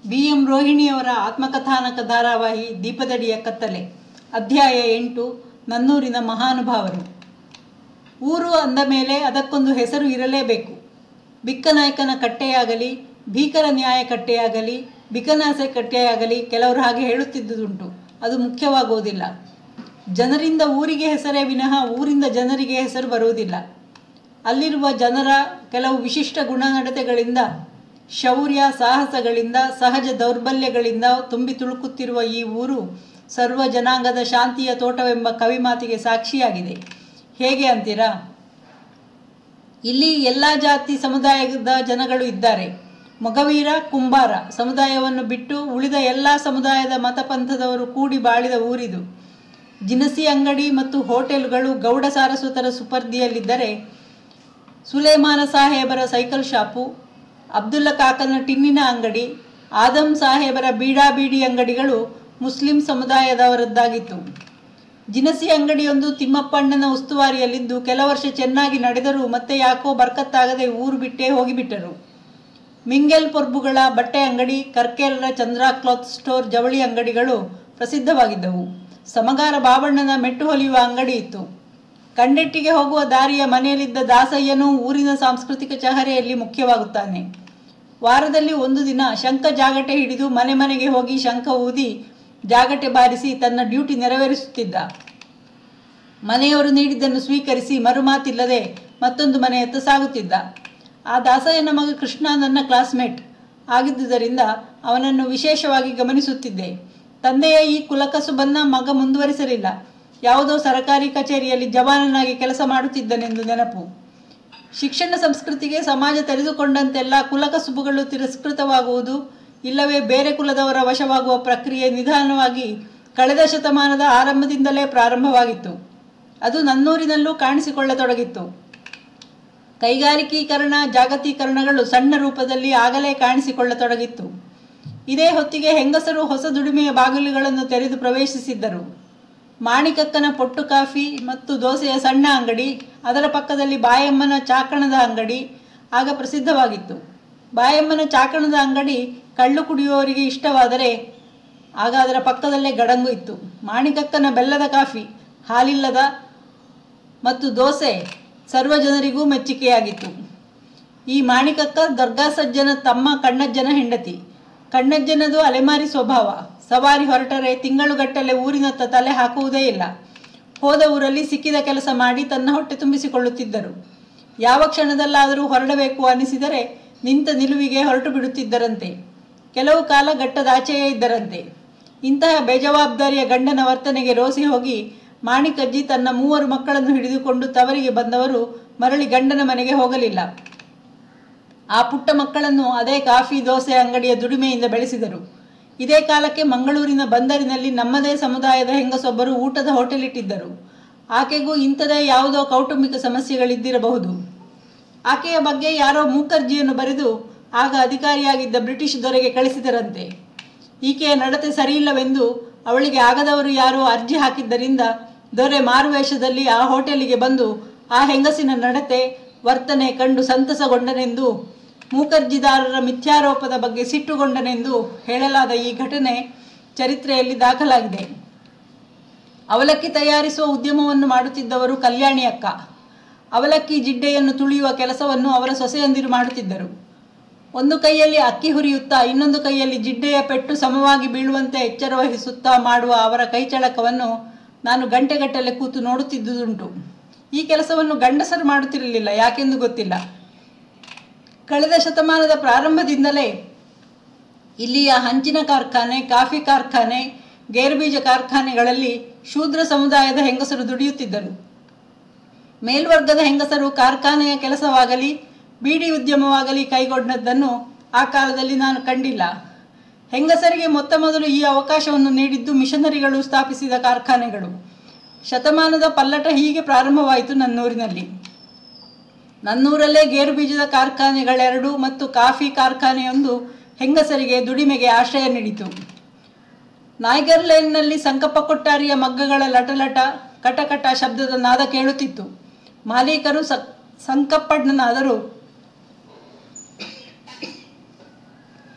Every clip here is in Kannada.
ಬಿ ಎಂ ರೋಹಿಣಿಯವರ ಆತ್ಮಕಥಾನಕ ಧಾರಾವಾಹಿ ದೀಪದಡಿಯ ಕತ್ತಲೆ ಅಧ್ಯಾಯ ಎಂಟು ನನ್ನೂರಿನ ಮಹಾನುಭಾವರು ಊರು ಅಂದ ಮೇಲೆ ಅದಕ್ಕೊಂದು ಹೆಸರು ಇರಲೇಬೇಕು ಬಿಕ್ಕನಾಯಕನ ಕಟ್ಟೆಯಾಗಲಿ ಭೀಕರ ನ್ಯಾಯ ಕಟ್ಟೆಯಾಗಲಿ ಬಿಕನಾಸೆ ಕಟ್ಟೆಯಾಗಲಿ ಕೆಲವರು ಹಾಗೆ ಹೇಳುತ್ತಿದ್ದುದುಂಟು ಅದು ಮುಖ್ಯವಾಗುವುದಿಲ್ಲ ಜನರಿಂದ ಊರಿಗೆ ಹೆಸರೇ ವಿನಃ ಊರಿಂದ ಜನರಿಗೆ ಹೆಸರು ಬರುವುದಿಲ್ಲ ಅಲ್ಲಿರುವ ಜನರ ಕೆಲವು ವಿಶಿಷ್ಟ ಗುಣನಡತೆಗಳಿಂದ ಶೌರ್ಯ ಸಾಹಸಗಳಿಂದ ಸಹಜ ದೌರ್ಬಲ್ಯಗಳಿಂದ ತುಂಬಿ ತುಳುಕುತ್ತಿರುವ ಈ ಊರು ಸರ್ವ ಜನಾಂಗದ ಶಾಂತಿಯ ತೋಟವೆಂಬ ಕವಿಮಾತಿಗೆ ಸಾಕ್ಷಿಯಾಗಿದೆ ಹೇಗೆ ಅಂತೀರಾ ಇಲ್ಲಿ ಎಲ್ಲ ಜಾತಿ ಸಮುದಾಯದ ಜನಗಳು ಇದ್ದಾರೆ ಮೊಗವೀರ ಕುಂಬಾರ ಸಮುದಾಯವನ್ನು ಬಿಟ್ಟು ಉಳಿದ ಎಲ್ಲ ಸಮುದಾಯದ ಮತಪಂಥದವರು ಕೂಡಿ ಬಾಳಿದ ಊರಿದು ಜಿನಸಿ ಅಂಗಡಿ ಮತ್ತು ಹೋಟೆಲ್ಗಳು ಗೌಡ ಸಾರಸ್ವತರ ಸುಪರ್ದಿಯಲ್ಲಿದ್ದರೆ ಸುಲೇಮಾನ ಸಾಹೇಬರ ಸೈಕಲ್ ಶಾಪು ಅಬ್ದುಲ್ಲ ಕಾಕನ ಟಿನ್ನಿನ ಅಂಗಡಿ ಆದಂ ಸಾಹೇಬರ ಬೀಡಾ ಬೀಡಿ ಅಂಗಡಿಗಳು ಮುಸ್ಲಿಂ ಸಮುದಾಯದವರದ್ದಾಗಿತ್ತು ಜಿನಸಿ ಅಂಗಡಿಯೊಂದು ತಿಮ್ಮಪ್ಪಣ್ಣನ ಉಸ್ತುವಾರಿಯಲ್ಲಿದ್ದು ಕೆಲ ವರ್ಷ ಚೆನ್ನಾಗಿ ನಡೆದರೂ ಮತ್ತೆ ಯಾಕೋ ಬರ್ಕತ್ತಾಗದೆ ಊರು ಬಿಟ್ಟೇ ಹೋಗಿಬಿಟ್ಟರು ಮಿಂಗೆಲ್ ಪೊರ್ಬುಗಳ ಬಟ್ಟೆ ಅಂಗಡಿ ಕರ್ಕೇಲರ ಚಂದ್ರ ಕ್ಲಾತ್ ಸ್ಟೋರ್ ಜವಳಿ ಅಂಗಡಿಗಳು ಪ್ರಸಿದ್ಧವಾಗಿದ್ದವು ಸಮಗಾರ ಬಾಬಣ್ಣನ ಮೆಟ್ಟು ಹೊಲಿಯುವ ಅಂಗಡಿ ಇತ್ತು ಕಂಡೆಟ್ಟಿಗೆ ಹೋಗುವ ದಾರಿಯ ಮನೆಯಲ್ಲಿದ್ದ ದಾಸಯ್ಯನೂ ಊರಿನ ಸಾಂಸ್ಕೃತಿಕ ಚಹರೆಯಲ್ಲಿ ಮುಖ್ಯವಾಗುತ್ತಾನೆ ವಾರದಲ್ಲಿ ಒಂದು ದಿನ ಶಂಖ ಜಾಗಟೆ ಹಿಡಿದು ಮನೆ ಮನೆಗೆ ಹೋಗಿ ಶಂಖ ಊದಿ ಜಾಗಟೆ ಬಾರಿಸಿ ತನ್ನ ಡ್ಯೂಟಿ ನೆರವೇರಿಸುತ್ತಿದ್ದ ಮನೆಯವರು ನೀಡಿದ್ದನ್ನು ಸ್ವೀಕರಿಸಿ ಮರುಮಾತಿಲ್ಲದೆ ಮತ್ತೊಂದು ಮನೆಯತ್ತ ಸಾಗುತ್ತಿದ್ದ ಆ ದಾಸಯ್ಯನ ಮಗ ಕೃಷ್ಣ ನನ್ನ ಕ್ಲಾಸ್ಮೇಟ್ ಆಗಿದ್ದುದರಿಂದ ಅವನನ್ನು ವಿಶೇಷವಾಗಿ ಗಮನಿಸುತ್ತಿದ್ದೆ ತಂದೆಯ ಈ ಕುಲಕಸುಬನ್ನ ಮಗ ಮುಂದುವರಿಸಲಿಲ್ಲ ಯಾವುದೋ ಸರಕಾರಿ ಕಚೇರಿಯಲ್ಲಿ ಜವಾನನಾಗಿ ಕೆಲಸ ಮಾಡುತ್ತಿದ್ದನೆಂದು ನೆನಪು ಶಿಕ್ಷಣ ಸಂಸ್ಕೃತಿಗೆ ಸಮಾಜ ತೆರೆದುಕೊಂಡಂತೆಲ್ಲ ಕುಲಕಸುಬುಗಳು ತಿರಸ್ಕೃತವಾಗುವುದು ಇಲ್ಲವೇ ಬೇರೆ ಕುಲದವರ ವಶವಾಗುವ ಪ್ರಕ್ರಿಯೆ ನಿಧಾನವಾಗಿ ಕಳೆದ ಶತಮಾನದ ಆರಂಭದಿಂದಲೇ ಪ್ರಾರಂಭವಾಗಿತ್ತು ಅದು ನನ್ನೂರಿನಲ್ಲೂ ಕಾಣಿಸಿಕೊಳ್ಳತೊಡಗಿತ್ತು ಕೈಗಾರಿಕೀಕರಣ ಜಾಗತೀಕರಣಗಳು ಸಣ್ಣ ರೂಪದಲ್ಲಿ ಆಗಲೇ ಕಾಣಿಸಿಕೊಳ್ಳತೊಡಗಿತ್ತು ಇದೇ ಹೊತ್ತಿಗೆ ಹೆಂಗಸರು ಹೊಸ ದುಡಿಮೆಯ ಬಾಗಿಲುಗಳನ್ನು ತೆರೆದು ಪ್ರವೇಶಿಸಿದ್ದರು ಮಾಣಿಕಕ್ಕನ ಪೊಟ್ಟು ಕಾಫಿ ಮತ್ತು ದೋಸೆಯ ಸಣ್ಣ ಅಂಗಡಿ ಅದರ ಪಕ್ಕದಲ್ಲಿ ಬಾಯಮ್ಮನ ಚಾಕಣದ ಅಂಗಡಿ ಆಗ ಪ್ರಸಿದ್ಧವಾಗಿತ್ತು ಬಾಯಮ್ಮನ ಚಾಕಣದ ಅಂಗಡಿ ಕಳ್ಳು ಕುಡಿಯುವವರಿಗೆ ಇಷ್ಟವಾದರೆ ಆಗ ಅದರ ಪಕ್ಕದಲ್ಲೇ ಗಡಂಗು ಇತ್ತು ಮಾಣಿಕಕ್ಕನ ಬೆಲ್ಲದ ಕಾಫಿ ಹಾಲಿಲ್ಲದ ಮತ್ತು ದೋಸೆ ಸರ್ವ ಜನರಿಗೂ ಮೆಚ್ಚುಗೆಯಾಗಿತ್ತು ಈ ಮಾಣಿಕಕ್ಕ ದರ್ಗಾ ಸಜ್ಜನ ತಮ್ಮ ಕಣ್ಣಜ್ಜನ ಹೆಂಡತಿ ಕಣ್ಣಜ್ಜನದು ಅಲೆಮಾರಿ ಸ್ವಭಾವ ಸವಾರಿ ಹೊರಟರೆ ತಿಂಗಳುಗಟ್ಟಲೆ ಊರಿನತ್ತ ತಲೆ ಹಾಕುವುದೇ ಇಲ್ಲ ಹೋದ ಊರಲ್ಲಿ ಸಿಕ್ಕಿದ ಕೆಲಸ ಮಾಡಿ ತನ್ನ ಹೊಟ್ಟೆ ತುಂಬಿಸಿಕೊಳ್ಳುತ್ತಿದ್ದರು ಯಾವ ಕ್ಷಣದಲ್ಲಾದರೂ ಹೊರಡಬೇಕು ಅನಿಸಿದರೆ ನಿಂತ ನಿಲುವಿಗೆ ಹೊರಟು ಬಿಡುತ್ತಿದ್ದರಂತೆ ಕೆಲವು ಕಾಲ ಗಟ್ಟದಾಚೆಯೇ ಇದ್ದರಂತೆ ಇಂತಹ ಬೇಜವಾಬ್ದಾರಿಯ ಗಂಡನ ವರ್ತನೆಗೆ ರೋಸಿ ಹೋಗಿ ಮಾಣಿಕಜ್ಜಿ ತನ್ನ ಮೂವರು ಮಕ್ಕಳನ್ನು ಹಿಡಿದುಕೊಂಡು ತವರಿಗೆ ಬಂದವರು ಮರಳಿ ಗಂಡನ ಮನೆಗೆ ಹೋಗಲಿಲ್ಲ ಆ ಪುಟ್ಟ ಮಕ್ಕಳನ್ನು ಅದೇ ಕಾಫಿ ದೋಸೆ ಅಂಗಡಿಯ ದುಡಿಮೆಯಿಂದ ಬೆಳೆಸಿದರು ಇದೇ ಕಾಲಕ್ಕೆ ಮಂಗಳೂರಿನ ಬಂದರಿನಲ್ಲಿ ನಮ್ಮದೇ ಸಮುದಾಯದ ಹೆಂಗಸೊಬ್ಬರು ಊಟದ ಹೋಟೆಲ್ ಇಟ್ಟಿದ್ದರು ಆಕೆಗೂ ಇಂಥದೇ ಯಾವುದೋ ಕೌಟುಂಬಿಕ ಸಮಸ್ಯೆಗಳಿದ್ದಿರಬಹುದು ಆಕೆಯ ಬಗ್ಗೆ ಯಾರೋ ಮೂಕರ್ಜಿಯನ್ನು ಬರೆದು ಆಗ ಅಧಿಕಾರಿಯಾಗಿದ್ದ ಬ್ರಿಟಿಷ್ ದೊರೆಗೆ ಕಳಿಸಿದರಂತೆ ಈಕೆಯ ನಡತೆ ಸರಿಯಿಲ್ಲವೆಂದು ಅವಳಿಗೆ ಆಗದವರು ಯಾರೋ ಅರ್ಜಿ ಹಾಕಿದ್ದರಿಂದ ದೊರೆ ಮಾರುವೇಷದಲ್ಲಿ ಆ ಹೋಟೆಲಿಗೆ ಬಂದು ಆ ಹೆಂಗಸಿನ ನಡತೆ ವರ್ತನೆ ಕಂಡು ಸಂತಸಗೊಂಡನೆಂದು ಮೂಕರ್ಜಿದಾರರ ಮಿಥ್ಯಾರೋಪದ ಬಗ್ಗೆ ಸಿಟ್ಟುಗೊಂಡನೆಂದು ಹೇಳಲಾದ ಈ ಘಟನೆ ಚರಿತ್ರೆಯಲ್ಲಿ ದಾಖಲಾಗಿದೆ ಅವಲಕ್ಕಿ ತಯಾರಿಸುವ ಉದ್ಯಮವನ್ನು ಮಾಡುತ್ತಿದ್ದವರು ಕಲ್ಯಾಣಿ ಅಕ್ಕ ಅವಲಕ್ಕಿ ಜಿಡ್ಡೆಯನ್ನು ತುಳಿಯುವ ಕೆಲಸವನ್ನು ಅವರ ಸೊಸೆಯಂದಿರು ಮಾಡುತ್ತಿದ್ದರು ಒಂದು ಕೈಯಲ್ಲಿ ಅಕ್ಕಿ ಹುರಿಯುತ್ತಾ ಇನ್ನೊಂದು ಕೈಯಲ್ಲಿ ಜಿಡ್ಡೆಯ ಪೆಟ್ಟು ಸಮವಾಗಿ ಬೀಳುವಂತೆ ಎಚ್ಚರ ವಹಿಸುತ್ತಾ ಮಾಡುವ ಅವರ ಕೈಚಳಕವನ್ನು ನಾನು ಗಂಟೆಗಟ್ಟಲೆ ಕೂತು ನೋಡುತ್ತಿದ್ದುದುಂಟು ಈ ಕೆಲಸವನ್ನು ಗಂಡಸರು ಮಾಡುತ್ತಿರಲಿಲ್ಲ ಯಾಕೆಂದು ಗೊತ್ತಿಲ್ಲ ಕಳೆದ ಶತಮಾನದ ಪ್ರಾರಂಭದಿಂದಲೇ ಇಲ್ಲಿಯ ಹಂಚಿನ ಕಾರ್ಖಾನೆ ಕಾಫಿ ಕಾರ್ಖಾನೆ ಗೇರುಬೀಜ ಕಾರ್ಖಾನೆಗಳಲ್ಲಿ ಶೂದ್ರ ಸಮುದಾಯದ ಹೆಂಗಸರು ದುಡಿಯುತ್ತಿದ್ದರು ಮೇಲ್ವರ್ಗದ ಹೆಂಗಸರು ಕಾರ್ಖಾನೆಯ ಕೆಲಸವಾಗಲಿ ಬೀಡಿ ಉದ್ಯಮವಾಗಲಿ ಕೈಗೊಂಡದ್ದನ್ನು ಆ ಕಾಲದಲ್ಲಿ ನಾನು ಕಂಡಿಲ್ಲ ಹೆಂಗಸರಿಗೆ ಮೊತ್ತ ಮೊದಲು ಈ ಅವಕಾಶವನ್ನು ನೀಡಿದ್ದು ಮಿಷನರಿಗಳು ಸ್ಥಾಪಿಸಿದ ಕಾರ್ಖಾನೆಗಳು ಶತಮಾನದ ಪಲ್ಲಟ ಹೀಗೆ ಪ್ರಾರಂಭವಾಯಿತು ನನ್ನೂರಿನಲ್ಲಿ ನನ್ನೂರಲ್ಲೇ ಗೇರು ಬೀಜದ ಕಾರ್ಖಾನೆಗಳೆರಡು ಮತ್ತು ಕಾಫಿ ಕಾರ್ಖಾನೆಯೊಂದು ಹೆಂಗಸರಿಗೆ ದುಡಿಮೆಗೆ ಆಶ್ರಯ ನೀಡಿತು ನಾಯ್ಗರ್ ಲೇನ್ನಲ್ಲಿ ಸಂಕಪ್ಪ ಕೊಟ್ಟಾರಿಯ ಮಗ್ಗಗಳ ಲಟಲಟ ಕಟಕಟ ಶಬ್ದದ ನಾದ ಕೇಳುತ್ತಿತ್ತು ಮಾಲೀಕರು ಸ ಸಂಕಪ್ಪಣ್ಣನಾದರೂ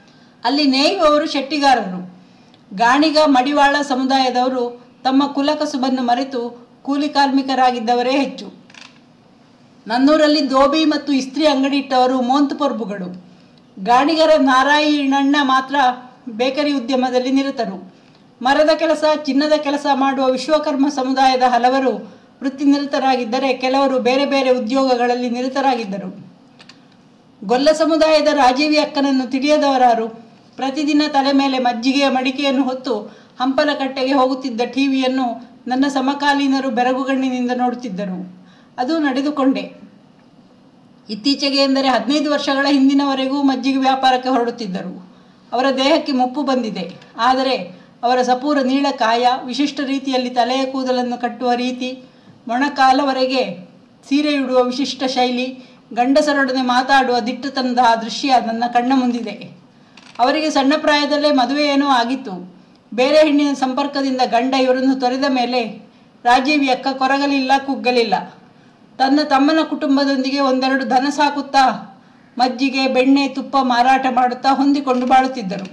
ಅಲ್ಲಿ ನೇಯುವವರು ಶೆಟ್ಟಿಗಾರರು ಗಾಣಿಗ ಮಡಿವಾಳ ಸಮುದಾಯದವರು ತಮ್ಮ ಕುಲಕಸುಬನ್ನು ಮರೆತು ಕೂಲಿ ಕಾರ್ಮಿಕರಾಗಿದ್ದವರೇ ಹೆಚ್ಚು ನನ್ನೂರಲ್ಲಿ ದೋಬಿ ಮತ್ತು ಇಸ್ತ್ರಿ ಅಂಗಡಿ ಇಟ್ಟವರು ಮೋಂತು ಪೊರ್ಬುಗಳು ಗಾಣಿಗರ ನಾರಾಯಣಣ್ಣ ಮಾತ್ರ ಬೇಕರಿ ಉದ್ಯಮದಲ್ಲಿ ನಿರತರು ಮರದ ಕೆಲಸ ಚಿನ್ನದ ಕೆಲಸ ಮಾಡುವ ವಿಶ್ವಕರ್ಮ ಸಮುದಾಯದ ಹಲವರು ವೃತ್ತಿನಿರತರಾಗಿದ್ದರೆ ಕೆಲವರು ಬೇರೆ ಬೇರೆ ಉದ್ಯೋಗಗಳಲ್ಲಿ ನಿರತರಾಗಿದ್ದರು ಗೊಲ್ಲ ಸಮುದಾಯದ ರಾಜೀವಿ ಅಕ್ಕನನ್ನು ತಿಳಿಯದವರಾರು ಪ್ರತಿದಿನ ತಲೆ ಮೇಲೆ ಮಜ್ಜಿಗೆಯ ಮಡಿಕೆಯನ್ನು ಹೊತ್ತು ಹಂಪಲಕಟ್ಟೆಗೆ ಹೋಗುತ್ತಿದ್ದ ಟಿವಿಯನ್ನು ನನ್ನ ಸಮಕಾಲೀನರು ಬೆರಗುಗಣ್ಣಿನಿಂದ ನೋಡುತ್ತಿದ್ದರು ಅದು ನಡೆದುಕೊಂಡೆ ಇತ್ತೀಚೆಗೆ ಎಂದರೆ ಹದಿನೈದು ವರ್ಷಗಳ ಹಿಂದಿನವರೆಗೂ ಮಜ್ಜಿಗೆ ವ್ಯಾಪಾರಕ್ಕೆ ಹೊರಡುತ್ತಿದ್ದರು ಅವರ ದೇಹಕ್ಕೆ ಮುಪ್ಪು ಬಂದಿದೆ ಆದರೆ ಅವರ ಸಪೂರ ನೀಳಕಾಯ ವಿಶಿಷ್ಟ ರೀತಿಯಲ್ಲಿ ತಲೆಯ ಕೂದಲನ್ನು ಕಟ್ಟುವ ರೀತಿ ಮೊಣಕಾಲವರೆಗೆ ಸೀರೆಯುಡುವ ವಿಶಿಷ್ಟ ಶೈಲಿ ಗಂಡಸರೊಡನೆ ಮಾತಾಡುವ ದಿಟ್ಟತನದ ಆ ದೃಶ್ಯ ನನ್ನ ಕಣ್ಣ ಮುಂದಿದೆ ಅವರಿಗೆ ಸಣ್ಣ ಪ್ರಾಯದಲ್ಲೇ ಮದುವೆಯೇನೋ ಆಗಿತ್ತು ಬೇರೆ ಹೆಣ್ಣಿನ ಸಂಪರ್ಕದಿಂದ ಗಂಡ ಇವರನ್ನು ತೊರೆದ ಮೇಲೆ ರಾಜೀವಿ ಅಕ್ಕ ಕೊರಗಲಿಲ್ಲ ಕುಗ್ಗಲಿಲ್ಲ ತನ್ನ ತಮ್ಮನ ಕುಟುಂಬದೊಂದಿಗೆ ಒಂದೆರಡು ದನ ಸಾಕುತ್ತಾ ಮಜ್ಜಿಗೆ ಬೆಣ್ಣೆ ತುಪ್ಪ ಮಾರಾಟ ಮಾಡುತ್ತಾ ಹೊಂದಿಕೊಂಡು ಬಾಳುತ್ತಿದ್ದರು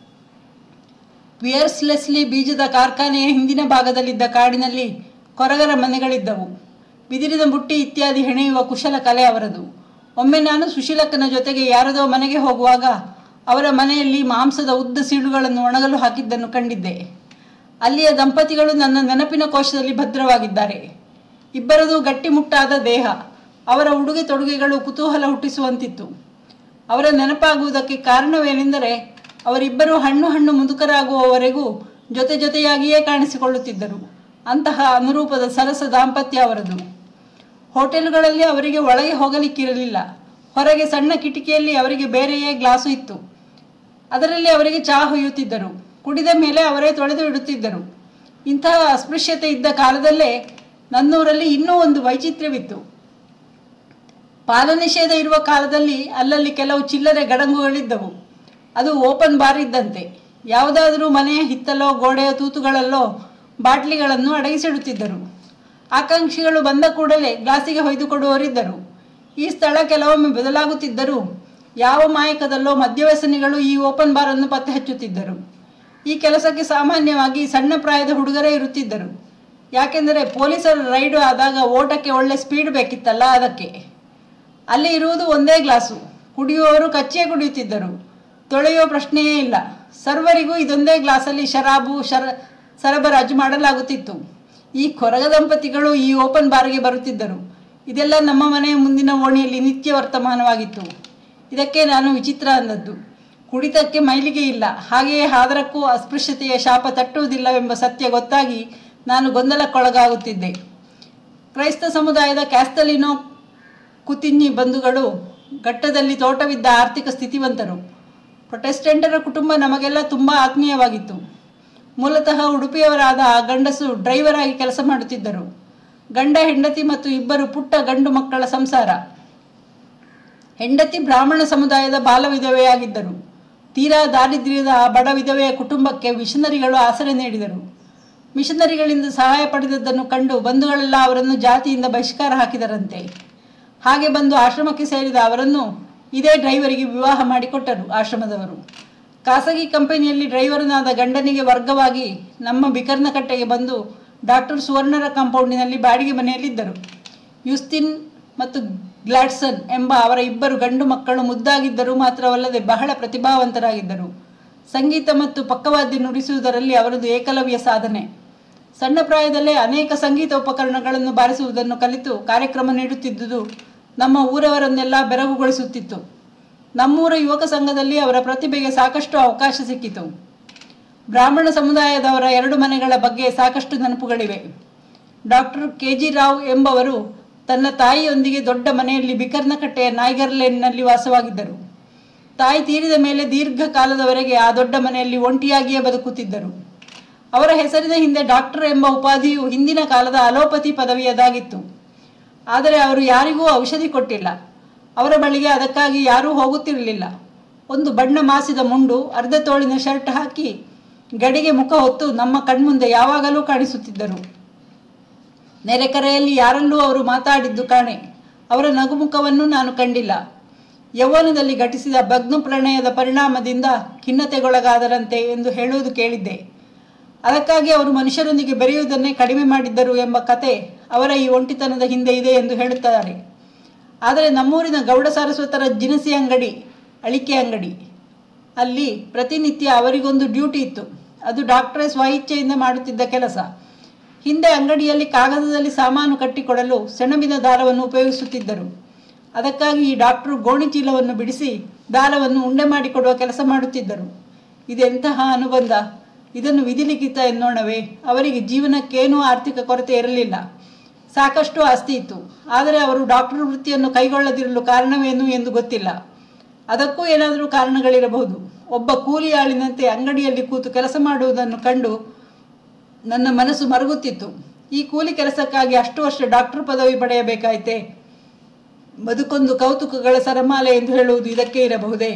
ವಿಯರ್ಸ್ಲೆಸ್ಲಿ ಬೀಜದ ಕಾರ್ಖಾನೆಯ ಹಿಂದಿನ ಭಾಗದಲ್ಲಿದ್ದ ಕಾಡಿನಲ್ಲಿ ಕೊರಗರ ಮನೆಗಳಿದ್ದವು ಬಿದಿರಿನ ಬುಟ್ಟಿ ಇತ್ಯಾದಿ ಹೆಣೆಯುವ ಕುಶಲ ಕಲೆ ಅವರದು ಒಮ್ಮೆ ನಾನು ಸುಶೀಲಕ್ಕನ ಜೊತೆಗೆ ಯಾರದೋ ಮನೆಗೆ ಹೋಗುವಾಗ ಅವರ ಮನೆಯಲ್ಲಿ ಮಾಂಸದ ಉದ್ದ ಸೀಳುಗಳನ್ನು ಒಣಗಲು ಹಾಕಿದ್ದನ್ನು ಕಂಡಿದ್ದೆ ಅಲ್ಲಿಯ ದಂಪತಿಗಳು ನನ್ನ ನೆನಪಿನ ಕೋಶದಲ್ಲಿ ಭದ್ರವಾಗಿದ್ದಾರೆ ಇಬ್ಬರದು ಗಟ್ಟಿಮುಟ್ಟಾದ ದೇಹ ಅವರ ಉಡುಗೆ ತೊಡುಗೆಗಳು ಕುತೂಹಲ ಹುಟ್ಟಿಸುವಂತಿತ್ತು ಅವರ ನೆನಪಾಗುವುದಕ್ಕೆ ಕಾರಣವೇನೆಂದರೆ ಅವರಿಬ್ಬರು ಹಣ್ಣು ಹಣ್ಣು ಮುದುಕರಾಗುವವರೆಗೂ ಜೊತೆ ಜೊತೆಯಾಗಿಯೇ ಕಾಣಿಸಿಕೊಳ್ಳುತ್ತಿದ್ದರು ಅಂತಹ ಅನುರೂಪದ ಸರಸ ದಾಂಪತ್ಯ ಅವರದು ಹೋಟೆಲ್ಗಳಲ್ಲಿ ಅವರಿಗೆ ಒಳಗೆ ಹೋಗಲಿಕ್ಕಿರಲಿಲ್ಲ ಹೊರಗೆ ಸಣ್ಣ ಕಿಟಿಕಿಯಲ್ಲಿ ಅವರಿಗೆ ಬೇರೆಯೇ ಗ್ಲಾಸು ಇತ್ತು ಅದರಲ್ಲಿ ಅವರಿಗೆ ಚಹಾ ಹೊಯ್ಯುತ್ತಿದ್ದರು ಕುಡಿದ ಮೇಲೆ ಅವರೇ ತೊಳೆದು ಇಡುತ್ತಿದ್ದರು ಇಂತಹ ಅಸ್ಪೃಶ್ಯತೆ ಇದ್ದ ಕಾಲದಲ್ಲೇ ನನ್ನೂರಲ್ಲಿ ಇನ್ನೂ ಒಂದು ವೈಚಿತ್ರ್ಯವಿತ್ತು ಪಾಲ ನಿಷೇಧ ಇರುವ ಕಾಲದಲ್ಲಿ ಅಲ್ಲಲ್ಲಿ ಕೆಲವು ಚಿಲ್ಲರೆ ಗಡಂಗುಗಳಿದ್ದವು ಅದು ಓಪನ್ ಬಾರ್ ಇದ್ದಂತೆ ಯಾವುದಾದರೂ ಮನೆಯ ಹಿತ್ತಲೋ ಗೋಡೆಯ ತೂತುಗಳಲ್ಲೋ ಬಾಟ್ಲಿಗಳನ್ನು ಅಡಗಿಸಿಡುತ್ತಿದ್ದರು ಆಕಾಂಕ್ಷಿಗಳು ಬಂದ ಕೂಡಲೇ ಗ್ಲಾಸಿಗೆ ಹೊಯ್ದುಕೊಡುವವರಿದ್ದರು ಈ ಸ್ಥಳ ಕೆಲವೊಮ್ಮೆ ಬದಲಾಗುತ್ತಿದ್ದರೂ ಯಾವ ಮಾಯಕದಲ್ಲೋ ಮದ್ಯವ್ಯಸನಿಗಳು ಈ ಓಪನ್ ಬಾರನ್ನು ಪತ್ತೆ ಹಚ್ಚುತ್ತಿದ್ದರು ಈ ಕೆಲಸಕ್ಕೆ ಸಾಮಾನ್ಯವಾಗಿ ಸಣ್ಣ ಪ್ರಾಯದ ಹುಡುಗರೇ ಇರುತ್ತಿದ್ದರು ಯಾಕೆಂದರೆ ಪೊಲೀಸರ ರೈಡು ಆದಾಗ ಓಟಕ್ಕೆ ಒಳ್ಳೆ ಸ್ಪೀಡ್ ಬೇಕಿತ್ತಲ್ಲ ಅದಕ್ಕೆ ಅಲ್ಲಿ ಇರುವುದು ಒಂದೇ ಗ್ಲಾಸು ಕುಡಿಯುವವರು ಕಚ್ಚಿಯೇ ಕುಡಿಯುತ್ತಿದ್ದರು ತೊಳೆಯುವ ಪ್ರಶ್ನೆಯೇ ಇಲ್ಲ ಸರ್ವರಿಗೂ ಇದೊಂದೇ ಗ್ಲಾಸಲ್ಲಿ ಶರಾಬು ಶರ ಸರಬರಾಜು ಮಾಡಲಾಗುತ್ತಿತ್ತು ಈ ಕೊರಗ ದಂಪತಿಗಳು ಈ ಓಪನ್ ಬಾರ್ಗೆ ಬರುತ್ತಿದ್ದರು ಇದೆಲ್ಲ ನಮ್ಮ ಮನೆಯ ಮುಂದಿನ ಓಣಿಯಲ್ಲಿ ನಿತ್ಯ ವರ್ತಮಾನವಾಗಿತ್ತು ಇದಕ್ಕೆ ನಾನು ವಿಚಿತ್ರ ಅಂದದ್ದು ಕುಡಿತಕ್ಕೆ ಮೈಲಿಗೆ ಇಲ್ಲ ಹಾಗೆಯೇ ಹಾದರಕ್ಕೂ ಅಸ್ಪೃಶ್ಯತೆಯ ಶಾಪ ತಟ್ಟುವುದಿಲ್ಲವೆಂಬ ಸತ್ಯ ಗೊತ್ತಾಗಿ ನಾನು ಗೊಂದಲಕ್ಕೊಳಗಾಗುತ್ತಿದ್ದೆ ಕ್ರೈಸ್ತ ಸಮುದಾಯದ ಕ್ಯಾಸ್ತಲಿನೋ ಕುತಿನ್ನಿ ಬಂಧುಗಳು ಘಟ್ಟದಲ್ಲಿ ತೋಟವಿದ್ದ ಆರ್ಥಿಕ ಸ್ಥಿತಿವಂತರು ಪ್ರೊಟೆಸ್ಟೆಂಟರ ಕುಟುಂಬ ನಮಗೆಲ್ಲ ತುಂಬ ಆತ್ಮೀಯವಾಗಿತ್ತು ಮೂಲತಃ ಉಡುಪಿಯವರಾದ ಆ ಗಂಡಸು ಡ್ರೈವರ್ ಆಗಿ ಕೆಲಸ ಮಾಡುತ್ತಿದ್ದರು ಗಂಡ ಹೆಂಡತಿ ಮತ್ತು ಇಬ್ಬರು ಪುಟ್ಟ ಗಂಡು ಮಕ್ಕಳ ಸಂಸಾರ ಹೆಂಡತಿ ಬ್ರಾಹ್ಮಣ ಸಮುದಾಯದ ಬಾಲ ವಿಧವೆಯಾಗಿದ್ದರು ತೀರಾ ದಾರಿದ್ರ್ಯದ ಆ ಬಡ ವಿಧವೆಯ ಕುಟುಂಬಕ್ಕೆ ಮಿಷನರಿಗಳು ಆಸರೆ ನೀಡಿದರು ಮಿಷನರಿಗಳಿಂದ ಸಹಾಯ ಪಡೆದದ್ದನ್ನು ಕಂಡು ಬಂಧುಗಳೆಲ್ಲ ಅವರನ್ನು ಜಾತಿಯಿಂದ ಬಹಿಷ್ಕಾರ ಹಾಕಿದರಂತೆ ಹಾಗೆ ಬಂದು ಆಶ್ರಮಕ್ಕೆ ಸೇರಿದ ಅವರನ್ನು ಇದೇ ಡ್ರೈವರಿಗೆ ವಿವಾಹ ಮಾಡಿಕೊಟ್ಟರು ಆಶ್ರಮದವರು ಖಾಸಗಿ ಕಂಪನಿಯಲ್ಲಿ ಡ್ರೈವರ್ನಾದ ಗಂಡನಿಗೆ ವರ್ಗವಾಗಿ ನಮ್ಮ ಬಿಕರ್ನಕಟ್ಟೆಗೆ ಬಂದು ಡಾಕ್ಟರ್ ಸುವರ್ಣರ ಕಾಂಪೌಂಡಿನಲ್ಲಿ ಬಾಡಿಗೆ ಮನೆಯಲ್ಲಿದ್ದರು ಯುಸ್ತಿನ್ ಮತ್ತು ಗ್ಲಾಡ್ಸನ್ ಎಂಬ ಅವರ ಇಬ್ಬರು ಗಂಡು ಮಕ್ಕಳು ಮುದ್ದಾಗಿದ್ದರು ಮಾತ್ರವಲ್ಲದೆ ಬಹಳ ಪ್ರತಿಭಾವಂತರಾಗಿದ್ದರು ಸಂಗೀತ ಮತ್ತು ಪಕ್ಕವಾದ್ಯ ನುಡಿಸುವುದರಲ್ಲಿ ಅವರದು ಏಕಲವ್ಯ ಸಾಧನೆ ಸಣ್ಣ ಪ್ರಾಯದಲ್ಲೇ ಅನೇಕ ಸಂಗೀತ ಉಪಕರಣಗಳನ್ನು ಬಾರಿಸುವುದನ್ನು ಕಲಿತು ಕಾರ್ಯಕ್ರಮ ನೀಡುತ್ತಿದ್ದುದು ನಮ್ಮ ಊರವರನ್ನೆಲ್ಲ ಬೆರಗುಗೊಳಿಸುತ್ತಿತ್ತು ನಮ್ಮೂರ ಯುವಕ ಸಂಘದಲ್ಲಿ ಅವರ ಪ್ರತಿಭೆಗೆ ಸಾಕಷ್ಟು ಅವಕಾಶ ಸಿಕ್ಕಿತು ಬ್ರಾಹ್ಮಣ ಸಮುದಾಯದವರ ಎರಡು ಮನೆಗಳ ಬಗ್ಗೆ ಸಾಕಷ್ಟು ನೆನಪುಗಳಿವೆ ಡಾಕ್ಟರ್ ಕೆ ಜಿ ರಾವ್ ಎಂಬವರು ತನ್ನ ತಾಯಿಯೊಂದಿಗೆ ದೊಡ್ಡ ಮನೆಯಲ್ಲಿ ಬಿಕರ್ನಕಟ್ಟೆಯ ನಾಯ್ಗರ್ಲೇನ್ನಲ್ಲಿ ವಾಸವಾಗಿದ್ದರು ತಾಯಿ ತೀರಿದ ಮೇಲೆ ದೀರ್ಘಕಾಲದವರೆಗೆ ಆ ದೊಡ್ಡ ಮನೆಯಲ್ಲಿ ಒಂಟಿಯಾಗಿಯೇ ಬದುಕುತ್ತಿದ್ದರು ಅವರ ಹೆಸರಿನ ಹಿಂದೆ ಡಾಕ್ಟರ್ ಎಂಬ ಉಪಾಧಿಯು ಹಿಂದಿನ ಕಾಲದ ಅಲೋಪತಿ ಪದವಿಯದಾಗಿತ್ತು ಆದರೆ ಅವರು ಯಾರಿಗೂ ಔಷಧಿ ಕೊಟ್ಟಿಲ್ಲ ಅವರ ಬಳಿಗೆ ಅದಕ್ಕಾಗಿ ಯಾರೂ ಹೋಗುತ್ತಿರಲಿಲ್ಲ ಒಂದು ಬಣ್ಣ ಮಾಸಿದ ಮುಂಡು ಅರ್ಧ ತೋಳಿನ ಶರ್ಟ್ ಹಾಕಿ ಗಡಿಗೆ ಮುಖ ಹೊತ್ತು ನಮ್ಮ ಕಣ್ಮುಂದೆ ಯಾವಾಗಲೂ ಕಾಣಿಸುತ್ತಿದ್ದರು ನೆರೆಕರೆಯಲ್ಲಿ ಯಾರಲ್ಲೂ ಅವರು ಮಾತಾಡಿದ್ದು ಕಾಣೆ ಅವರ ನಗುಮುಖವನ್ನು ನಾನು ಕಂಡಿಲ್ಲ ಯೌವನದಲ್ಲಿ ಘಟಿಸಿದ ಭಗ್ನ ಪ್ರಣಯದ ಪರಿಣಾಮದಿಂದ ಖಿನ್ನತೆಗೊಳಗಾದರಂತೆ ಎಂದು ಹೇಳುವುದು ಕೇಳಿದ್ದೆ ಅದಕ್ಕಾಗಿ ಅವರು ಮನುಷ್ಯರೊಂದಿಗೆ ಬೆರೆಯುವುದನ್ನೇ ಕಡಿಮೆ ಮಾಡಿದ್ದರು ಎಂಬ ಕತೆ ಅವರ ಈ ಒಂಟಿತನದ ಹಿಂದೆ ಇದೆ ಎಂದು ಹೇಳುತ್ತಾರೆ ಆದರೆ ನಮ್ಮೂರಿನ ಗೌಡ ಸಾರಸ್ವತರ ದಿನಸಿ ಅಂಗಡಿ ಅಳಿಕೆ ಅಂಗಡಿ ಅಲ್ಲಿ ಪ್ರತಿನಿತ್ಯ ಅವರಿಗೊಂದು ಡ್ಯೂಟಿ ಇತ್ತು ಅದು ಡಾಕ್ಟರೇ ಸ್ವಇಚ್ಛೆಯಿಂದ ಮಾಡುತ್ತಿದ್ದ ಕೆಲಸ ಹಿಂದೆ ಅಂಗಡಿಯಲ್ಲಿ ಕಾಗದದಲ್ಲಿ ಸಾಮಾನು ಕಟ್ಟಿಕೊಡಲು ಸೆಣಬಿನ ದಾರವನ್ನು ಉಪಯೋಗಿಸುತ್ತಿದ್ದರು ಅದಕ್ಕಾಗಿ ಈ ಡಾಕ್ಟರು ಗೋಣಿ ಚೀಲವನ್ನು ಬಿಡಿಸಿ ದಾರವನ್ನು ಉಂಡೆ ಮಾಡಿಕೊಡುವ ಕೆಲಸ ಮಾಡುತ್ತಿದ್ದರು ಇದೆಂತಹ ಅನುಬಂಧ ಇದನ್ನು ವಿಧಿಲಿಖಿತ ಎನ್ನೋಣವೇ ಅವರಿಗೆ ಜೀವನಕ್ಕೇನೂ ಆರ್ಥಿಕ ಕೊರತೆ ಇರಲಿಲ್ಲ ಸಾಕಷ್ಟು ಆಸ್ತಿ ಇತ್ತು ಆದರೆ ಅವರು ಡಾಕ್ಟರ್ ವೃತ್ತಿಯನ್ನು ಕೈಗೊಳ್ಳದಿರಲು ಕಾರಣವೇನು ಎಂದು ಗೊತ್ತಿಲ್ಲ ಅದಕ್ಕೂ ಏನಾದರೂ ಕಾರಣಗಳಿರಬಹುದು ಒಬ್ಬ ಕೂಲಿ ಆಳಿನಂತೆ ಅಂಗಡಿಯಲ್ಲಿ ಕೂತು ಕೆಲಸ ಮಾಡುವುದನ್ನು ಕಂಡು ನನ್ನ ಮನಸ್ಸು ಮರುಗುತ್ತಿತ್ತು ಈ ಕೂಲಿ ಕೆಲಸಕ್ಕಾಗಿ ಅಷ್ಟು ವರ್ಷ ಡಾಕ್ಟರ್ ಪದವಿ ಪಡೆಯಬೇಕಾಯಿತೆ ಬದುಕೊಂದು ಕೌತುಕಗಳ ಸರಮಾಲೆ ಎಂದು ಹೇಳುವುದು ಇದಕ್ಕೆ ಇರಬಹುದೇ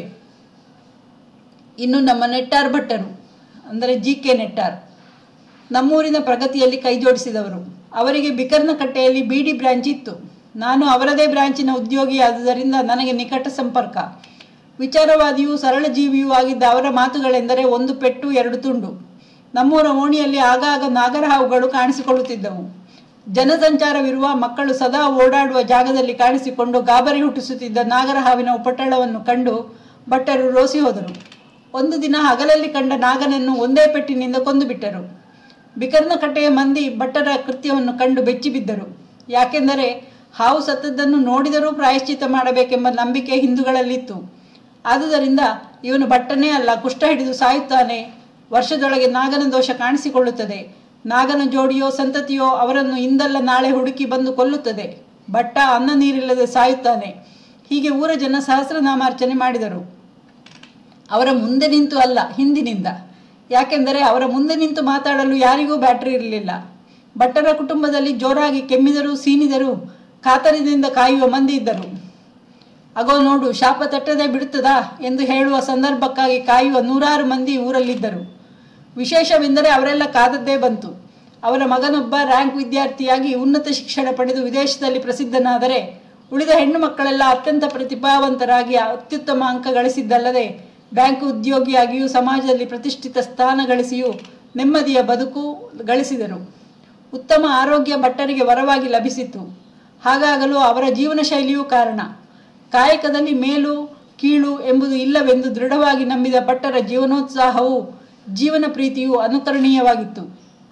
ಇನ್ನು ನಮ್ಮ ನೆಟ್ಟಾರ್ ಭಟ್ಟರು ಅಂದರೆ ಜಿ ಕೆ ನೆಟ್ಟಾರ್ ನಮ್ಮೂರಿನ ಪ್ರಗತಿಯಲ್ಲಿ ಕೈಜೋಡಿಸಿದವರು ಅವರಿಗೆ ಬಿಕರ್ನ ಕಟ್ಟೆಯಲ್ಲಿ ಬಿಡಿ ಬ್ರಾಂಚ್ ಇತ್ತು ನಾನು ಅವರದೇ ಬ್ರಾಂಚಿನ ಉದ್ಯೋಗಿಯಾದುದರಿಂದ ನನಗೆ ನಿಕಟ ಸಂಪರ್ಕ ವಿಚಾರವಾದಿಯೂ ಸರಳ ಜೀವಿಯೂ ಆಗಿದ್ದ ಅವರ ಮಾತುಗಳೆಂದರೆ ಒಂದು ಪೆಟ್ಟು ಎರಡು ತುಂಡು ನಮ್ಮೂರ ಓಣಿಯಲ್ಲಿ ಆಗಾಗ ನಾಗರಹಾವುಗಳು ಕಾಣಿಸಿಕೊಳ್ಳುತ್ತಿದ್ದವು ಜನಸಂಚಾರವಿರುವ ಮಕ್ಕಳು ಸದಾ ಓಡಾಡುವ ಜಾಗದಲ್ಲಿ ಕಾಣಿಸಿಕೊಂಡು ಗಾಬರಿ ಹುಟ್ಟಿಸುತ್ತಿದ್ದ ನಾಗರಹಾವಿನ ಉಪಟಳವನ್ನು ಕಂಡು ಭಟ್ಟರು ರೋಸಿ ಹೋದರು ಒಂದು ದಿನ ಹಗಲಲ್ಲಿ ಕಂಡ ನಾಗನನ್ನು ಒಂದೇ ಪೆಟ್ಟಿನಿಂದ ಕೊಂದು ಬಿಟ್ಟರು ಬಿಕರ್ನ ಕಟ್ಟೆಯ ಮಂದಿ ಭಟ್ಟರ ಕೃತ್ಯವನ್ನು ಕಂಡು ಬೆಚ್ಚಿಬಿದ್ದರು ಯಾಕೆಂದರೆ ಹಾವು ಸತ್ತದ್ದನ್ನು ನೋಡಿದರೂ ಪ್ರಾಯಶ್ಚಿತ್ತ ಮಾಡಬೇಕೆಂಬ ನಂಬಿಕೆ ಹಿಂದೂಗಳಲ್ಲಿತ್ತು ಆದುದರಿಂದ ಇವನು ಭಟ್ಟನೇ ಅಲ್ಲ ಕುಷ್ಠ ಹಿಡಿದು ಸಾಯುತ್ತಾನೆ ವರ್ಷದೊಳಗೆ ನಾಗನ ದೋಷ ಕಾಣಿಸಿಕೊಳ್ಳುತ್ತದೆ ನಾಗನ ಜೋಡಿಯೋ ಸಂತತಿಯೋ ಅವರನ್ನು ಇಂದಲ್ಲ ನಾಳೆ ಹುಡುಕಿ ಬಂದು ಕೊಲ್ಲುತ್ತದೆ ಭಟ್ಟ ಅನ್ನ ನೀರಿಲ್ಲದೆ ಸಾಯುತ್ತಾನೆ ಹೀಗೆ ಊರ ಜನ ಸಹಸ್ರನಾಮಾರ್ಚನೆ ಮಾಡಿದರು ಅವರ ಮುಂದೆ ನಿಂತು ಅಲ್ಲ ಹಿಂದಿನಿಂದ ಯಾಕೆಂದರೆ ಅವರ ಮುಂದೆ ನಿಂತು ಮಾತಾಡಲು ಯಾರಿಗೂ ಬ್ಯಾಟ್ರಿ ಇರಲಿಲ್ಲ ಭಟ್ಟರ ಕುಟುಂಬದಲ್ಲಿ ಜೋರಾಗಿ ಕೆಮ್ಮಿದರೂ ಸೀನಿದರೂ ಕಾತರದಿಂದ ಕಾಯುವ ಮಂದಿ ಇದ್ದರು ಅಗೋ ನೋಡು ಶಾಪ ತಟ್ಟದೆ ಬಿಡುತ್ತದಾ ಎಂದು ಹೇಳುವ ಸಂದರ್ಭಕ್ಕಾಗಿ ಕಾಯುವ ನೂರಾರು ಮಂದಿ ಊರಲ್ಲಿದ್ದರು ವಿಶೇಷವೆಂದರೆ ಅವರೆಲ್ಲ ಕಾದದ್ದೇ ಬಂತು ಅವರ ಮಗನೊಬ್ಬ ರ್ಯಾಂಕ್ ವಿದ್ಯಾರ್ಥಿಯಾಗಿ ಉನ್ನತ ಶಿಕ್ಷಣ ಪಡೆದು ವಿದೇಶದಲ್ಲಿ ಪ್ರಸಿದ್ಧನಾದರೆ ಉಳಿದ ಹೆಣ್ಣು ಮಕ್ಕಳೆಲ್ಲ ಅತ್ಯಂತ ಪ್ರತಿಭಾವಂತರಾಗಿ ಅತ್ಯುತ್ತಮ ಅಂಕ ಗಳಿಸಿದ್ದಲ್ಲದೆ ಬ್ಯಾಂಕ್ ಉದ್ಯೋಗಿಯಾಗಿಯೂ ಸಮಾಜದಲ್ಲಿ ಪ್ರತಿಷ್ಠಿತ ಸ್ಥಾನ ಗಳಿಸಿಯೂ ನೆಮ್ಮದಿಯ ಬದುಕು ಗಳಿಸಿದರು ಉತ್ತಮ ಆರೋಗ್ಯ ಭಟ್ಟರಿಗೆ ವರವಾಗಿ ಲಭಿಸಿತು ಹಾಗಾಗಲು ಅವರ ಜೀವನ ಶೈಲಿಯೂ ಕಾರಣ ಕಾಯಕದಲ್ಲಿ ಮೇಲು ಕೀಳು ಎಂಬುದು ಇಲ್ಲವೆಂದು ದೃಢವಾಗಿ ನಂಬಿದ ಭಟ್ಟರ ಜೀವನೋತ್ಸಾಹವು ಜೀವನ ಪ್ರೀತಿಯು ಅನುಕರಣೀಯವಾಗಿತ್ತು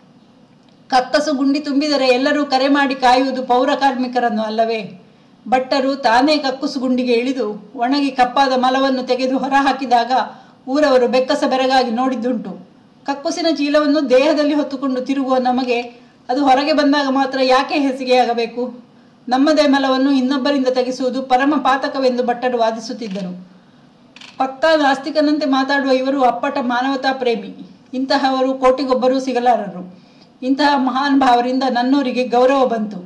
ಕಕ್ಕಸು ಗುಂಡಿ ತುಂಬಿದರೆ ಎಲ್ಲರೂ ಕರೆ ಮಾಡಿ ಕಾಯುವುದು ಪೌರ ಕಾರ್ಮಿಕರನ್ನು ಅಲ್ಲವೇ ಭಟ್ಟರು ತಾನೇ ಕಕ್ಕುಸು ಗುಂಡಿಗೆ ಇಳಿದು ಒಣಗಿ ಕಪ್ಪಾದ ಮಲವನ್ನು ತೆಗೆದು ಹೊರಹಾಕಿದಾಗ ಊರವರು ಬೆಕ್ಕಸ ಬೆರಗಾಗಿ ನೋಡಿದ್ದುಂಟು ಕಕ್ಕುಸಿನ ಚೀಲವನ್ನು ದೇಹದಲ್ಲಿ ಹೊತ್ತುಕೊಂಡು ತಿರುಗುವ ನಮಗೆ ಅದು ಹೊರಗೆ ಬಂದಾಗ ಮಾತ್ರ ಯಾಕೆ ಹೆಸಿಗೆಯಾಗಬೇಕು ನಮ್ಮದೇ ಮಲವನ್ನು ಇನ್ನೊಬ್ಬರಿಂದ ತೆಗೆಸುವುದು ಪರಮ ಪಾತಕವೆಂದು ಭಟ್ಟರು ವಾದಿಸುತ್ತಿದ್ದರು ಪಕ್ಕಾ ನಾಸ್ತಿಕನಂತೆ ಮಾತಾಡುವ ಇವರು ಅಪ್ಪಟ ಮಾನವತಾ ಪ್ರೇಮಿ ಇಂತಹವರು ಕೋಟಿಗೊಬ್ಬರೂ ಸಿಗಲಾರರು ಇಂತಹ ಮಹಾನ್ ಭಾವರಿಂದ ನನ್ನೂರಿಗೆ ಗೌರವ ಬಂತು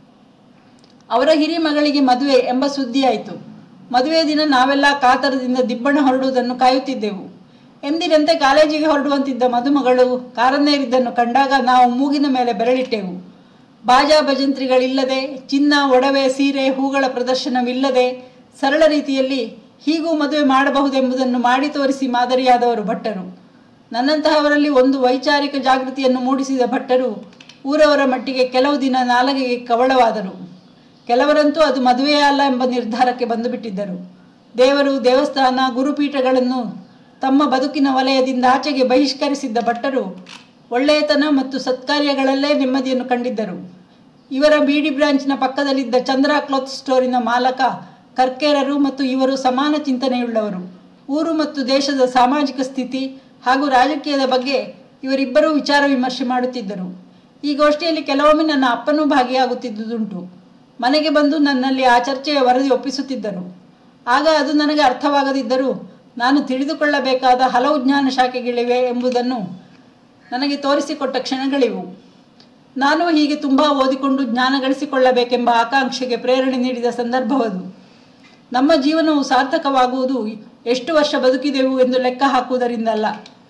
ಅವರ ಹಿರಿ ಮಗಳಿಗೆ ಮದುವೆ ಎಂಬ ಸುದ್ದಿಯಾಯಿತು ಮದುವೆ ದಿನ ನಾವೆಲ್ಲ ಕಾತರದಿಂದ ದಿಬ್ಬಣ ಹೊರಡುವುದನ್ನು ಕಾಯುತ್ತಿದ್ದೆವು ಎಂದಿನಂತೆ ಕಾಲೇಜಿಗೆ ಹೊರಡುವಂತಿದ್ದ ಮದುಮಗಳು ಕಾರನ್ನೇರಿದ್ದನ್ನು ಕಂಡಾಗ ನಾವು ಮೂಗಿನ ಮೇಲೆ ಬೆರಳಿಟ್ಟೆವು ಬಾಜಾ ಭಜಂತ್ರಿಗಳಿಲ್ಲದೆ ಚಿನ್ನ ಒಡವೆ ಸೀರೆ ಹೂಗಳ ಪ್ರದರ್ಶನವಿಲ್ಲದೆ ಸರಳ ರೀತಿಯಲ್ಲಿ ಹೀಗೂ ಮದುವೆ ಮಾಡಬಹುದೆಂಬುದನ್ನು ಮಾಡಿ ತೋರಿಸಿ ಮಾದರಿಯಾದವರು ಭಟ್ಟರು ನನ್ನಂತಹವರಲ್ಲಿ ಒಂದು ವೈಚಾರಿಕ ಜಾಗೃತಿಯನ್ನು ಮೂಡಿಸಿದ ಭಟ್ಟರು ಊರವರ ಮಟ್ಟಿಗೆ ಕೆಲವು ದಿನ ನಾಲಗೆಗೆ ಕವಳವಾದರು ಕೆಲವರಂತೂ ಅದು ಮದುವೆಯೇ ಅಲ್ಲ ಎಂಬ ನಿರ್ಧಾರಕ್ಕೆ ಬಂದುಬಿಟ್ಟಿದ್ದರು ದೇವರು ದೇವಸ್ಥಾನ ಗುರುಪೀಠಗಳನ್ನು ತಮ್ಮ ಬದುಕಿನ ವಲಯದಿಂದ ಆಚೆಗೆ ಬಹಿಷ್ಕರಿಸಿದ್ದ ಭಟ್ಟರು ಒಳ್ಳೆಯತನ ಮತ್ತು ಸತ್ಕಾರ್ಯಗಳಲ್ಲೇ ನೆಮ್ಮದಿಯನ್ನು ಕಂಡಿದ್ದರು ಇವರ ಬಿಡಿ ಬ್ರಾಂಚ್ನ ಪಕ್ಕದಲ್ಲಿದ್ದ ಚಂದ್ರ ಕ್ಲಾತ್ ಸ್ಟೋರಿನ ಮಾಲಕ ಕರ್ಕೇರರು ಮತ್ತು ಇವರು ಸಮಾನ ಚಿಂತನೆಯುಳ್ಳವರು ಊರು ಮತ್ತು ದೇಶದ ಸಾಮಾಜಿಕ ಸ್ಥಿತಿ ಹಾಗೂ ರಾಜಕೀಯದ ಬಗ್ಗೆ ಇವರಿಬ್ಬರೂ ವಿಚಾರ ವಿಮರ್ಶೆ ಮಾಡುತ್ತಿದ್ದರು ಈ ಗೋಷ್ಠಿಯಲ್ಲಿ ಕೆಲವೊಮ್ಮೆ ನನ್ನ ಅಪ್ಪನೂ ಭಾಗಿಯಾಗುತ್ತಿದ್ದುದುಂಟು ಮನೆಗೆ ಬಂದು ನನ್ನಲ್ಲಿ ಆ ಚರ್ಚೆಯ ವರದಿ ಒಪ್ಪಿಸುತ್ತಿದ್ದರು ಆಗ ಅದು ನನಗೆ ಅರ್ಥವಾಗದಿದ್ದರೂ ನಾನು ತಿಳಿದುಕೊಳ್ಳಬೇಕಾದ ಹಲವು ಜ್ಞಾನ ಶಾಖೆಗಳಿವೆ ಎಂಬುದನ್ನು ನನಗೆ ತೋರಿಸಿಕೊಟ್ಟ ಕ್ಷಣಗಳಿವು ನಾನು ಹೀಗೆ ತುಂಬ ಓದಿಕೊಂಡು ಜ್ಞಾನ ಗಳಿಸಿಕೊಳ್ಳಬೇಕೆಂಬ ಆಕಾಂಕ್ಷೆಗೆ ಪ್ರೇರಣೆ ನೀಡಿದ ಸಂದರ್ಭವದು ನಮ್ಮ ಜೀವನವು ಸಾರ್ಥಕವಾಗುವುದು ಎಷ್ಟು ವರ್ಷ ಬದುಕಿದೆವು ಎಂದು ಲೆಕ್ಕ ಹಾಕುವುದರಿಂದಲ್ಲ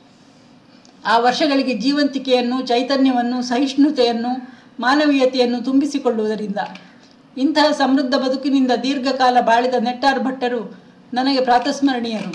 ಆ ವರ್ಷಗಳಿಗೆ ಜೀವಂತಿಕೆಯನ್ನು ಚೈತನ್ಯವನ್ನು ಸಹಿಷ್ಣುತೆಯನ್ನು ಮಾನವೀಯತೆಯನ್ನು ತುಂಬಿಸಿಕೊಳ್ಳುವುದರಿಂದ ಇಂತಹ ಸಮೃದ್ಧ ಬದುಕಿನಿಂದ ದೀರ್ಘಕಾಲ ಬಾಳಿದ ನೆಟ್ಟಾರ್ ಭಟ್ಟರು ನನಗೆ ಪ್ರಾತಸ್ಮರಣೀಯರು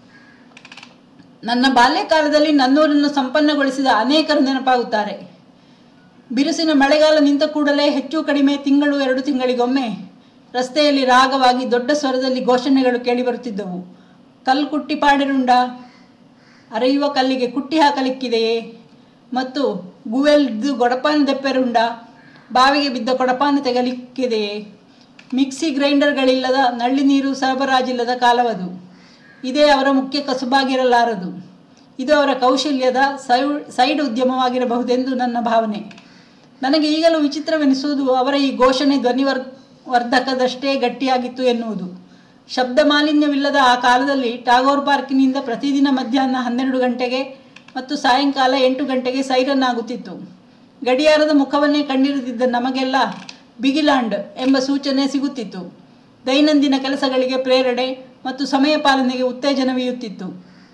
ನನ್ನ ಬಾಲ್ಯಕಾಲದಲ್ಲಿ ನನ್ನೂರನ್ನು ಸಂಪನ್ನಗೊಳಿಸಿದ ಅನೇಕರು ನೆನಪಾಗುತ್ತಾರೆ ಬಿರುಸಿನ ಮಳೆಗಾಲ ನಿಂತ ಕೂಡಲೇ ಹೆಚ್ಚು ಕಡಿಮೆ ತಿಂಗಳು ಎರಡು ತಿಂಗಳಿಗೊಮ್ಮೆ ರಸ್ತೆಯಲ್ಲಿ ರಾಗವಾಗಿ ದೊಡ್ಡ ಸ್ವರದಲ್ಲಿ ಘೋಷಣೆಗಳು ಕೇಳಿಬರುತ್ತಿದ್ದವು ಕಲ್ಲು ಕುಟ್ಟಿ ಪಾಡಿರುಂಡ ಅರೆಯುವ ಕಲ್ಲಿಗೆ ಕುಟ್ಟಿ ಹಾಕಲಿಕ್ಕಿದೆಯೇ ಮತ್ತು ಗುವೆಲ್ದು ಗೊಡಪಾನ ದೆಪ್ಪೆರುಂಡ ಬಾವಿಗೆ ಬಿದ್ದ ಕೊಡಪಾನ ತೆಗಲಿಕ್ಕಿದೆಯೇ ಮಿಕ್ಸಿ ಗ್ರೈಂಡರ್ಗಳಿಲ್ಲದ ನಳ್ಳಿ ನೀರು ಸರಬರಾಜಿಲ್ಲದ ಕಾಲವದು ಇದೇ ಅವರ ಮುಖ್ಯ ಕಸುಬಾಗಿರಲಾರದು ಇದು ಅವರ ಕೌಶಲ್ಯದ ಸೈ ಸೈಡ್ ಉದ್ಯಮವಾಗಿರಬಹುದೆಂದು ನನ್ನ ಭಾವನೆ ನನಗೆ ಈಗಲೂ ವಿಚಿತ್ರವೆನಿಸುವುದು ಅವರ ಈ ಘೋಷಣೆ ಧ್ವನಿವರ್ ವರ್ಧಕದಷ್ಟೇ ಗಟ್ಟಿಯಾಗಿತ್ತು ಎನ್ನುವುದು ಶಬ್ದ ಮಾಲಿನ್ಯವಿಲ್ಲದ ಆ ಕಾಲದಲ್ಲಿ ಟಾಗೋರ್ ಪಾರ್ಕಿನಿಂದ ಪ್ರತಿದಿನ ಮಧ್ಯಾಹ್ನ ಹನ್ನೆರಡು ಗಂಟೆಗೆ ಮತ್ತು ಸಾಯಂಕಾಲ ಎಂಟು ಗಂಟೆಗೆ ಸೈರನ್ ಆಗುತ್ತಿತ್ತು ಗಡಿಯಾರದ ಮುಖವನ್ನೇ ಕಂಡಿರದಿದ್ದ ನಮಗೆಲ್ಲ ಬಿಗಿಲಾಂಡ್ ಎಂಬ ಸೂಚನೆ ಸಿಗುತ್ತಿತ್ತು ದೈನಂದಿನ ಕೆಲಸಗಳಿಗೆ ಪ್ರೇರಣೆ ಮತ್ತು ಸಮಯ ಪಾಲನೆಗೆ ಉತ್ತೇಜನವೀಯುತ್ತಿತ್ತು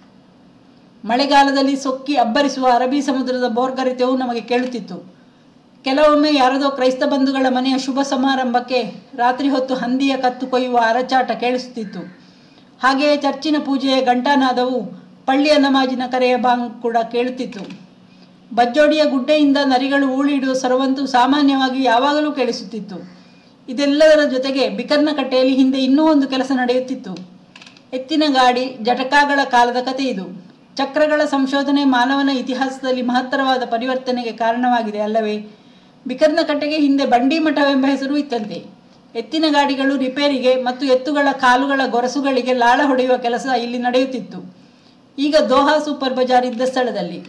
ಮಳೆಗಾಲದಲ್ಲಿ ಸೊಕ್ಕಿ ಅಬ್ಬರಿಸುವ ಅರಬ್ಬಿ ಸಮುದ್ರದ ಬೋರ್ಗರಿತೆಯು ನಮಗೆ ಕೇಳುತ್ತಿತ್ತು ಕೆಲವೊಮ್ಮೆ ಯಾರದೋ ಕ್ರೈಸ್ತ ಬಂಧುಗಳ ಮನೆಯ ಶುಭ ಸಮಾರಂಭಕ್ಕೆ ರಾತ್ರಿ ಹೊತ್ತು ಹಂದಿಯ ಕತ್ತು ಕೊಯ್ಯುವ ಅರಚಾಟ ಕೇಳಿಸುತ್ತಿತ್ತು ಹಾಗೆಯೇ ಚರ್ಚಿನ ಪೂಜೆಯ ಘಂಟಾನಾದವು ಪಳ್ಳಿಯ ನಮಾಜಿನ ಕರೆಯ ಬಾಂಗ್ ಕೂಡ ಕೇಳುತ್ತಿತ್ತು ಬಜ್ಜೋಡಿಯ ಗುಡ್ಡೆಯಿಂದ ನರಿಗಳು ಊಳಿಡುವ ಸ್ವರವಂತೂ ಸಾಮಾನ್ಯವಾಗಿ ಯಾವಾಗಲೂ ಕೇಳಿಸುತ್ತಿತ್ತು ಇದೆಲ್ಲದರ ಜೊತೆಗೆ ಬಿಕರ್ನ ಕಟ್ಟೆಯಲ್ಲಿ ಹಿಂದೆ ಇನ್ನೂ ಒಂದು ಕೆಲಸ ನಡೆಯುತ್ತಿತ್ತು ಎತ್ತಿನ ಗಾಡಿ ಜಟಕಾಗಳ ಕಾಲದ ಕಥೆ ಇದು ಚಕ್ರಗಳ ಸಂಶೋಧನೆ ಮಾನವನ ಇತಿಹಾಸದಲ್ಲಿ ಮಹತ್ತರವಾದ ಪರಿವರ್ತನೆಗೆ ಕಾರಣವಾಗಿದೆ ಅಲ್ಲವೇ ಬಿಕರ್ನ ಕಟ್ಟೆಗೆ ಹಿಂದೆ ಬಂಡಿ ಮಠವೆಂಬ ಹೆಸರು ಇತ್ತಂತೆ ಎತ್ತಿನ ಗಾಡಿಗಳು ರಿಪೇರಿಗೆ ಮತ್ತು ಎತ್ತುಗಳ ಕಾಲುಗಳ ಗೊರಸುಗಳಿಗೆ ಲಾಳ ಹೊಡೆಯುವ ಕೆಲಸ ಇಲ್ಲಿ ನಡೆಯುತ್ತಿತ್ತು ಈಗ ದೋಹಾ ಸೂಪರ್ ಬಜಾರ್ ಇದ್ದ ಸ್ಥಳದಲ್ಲಿ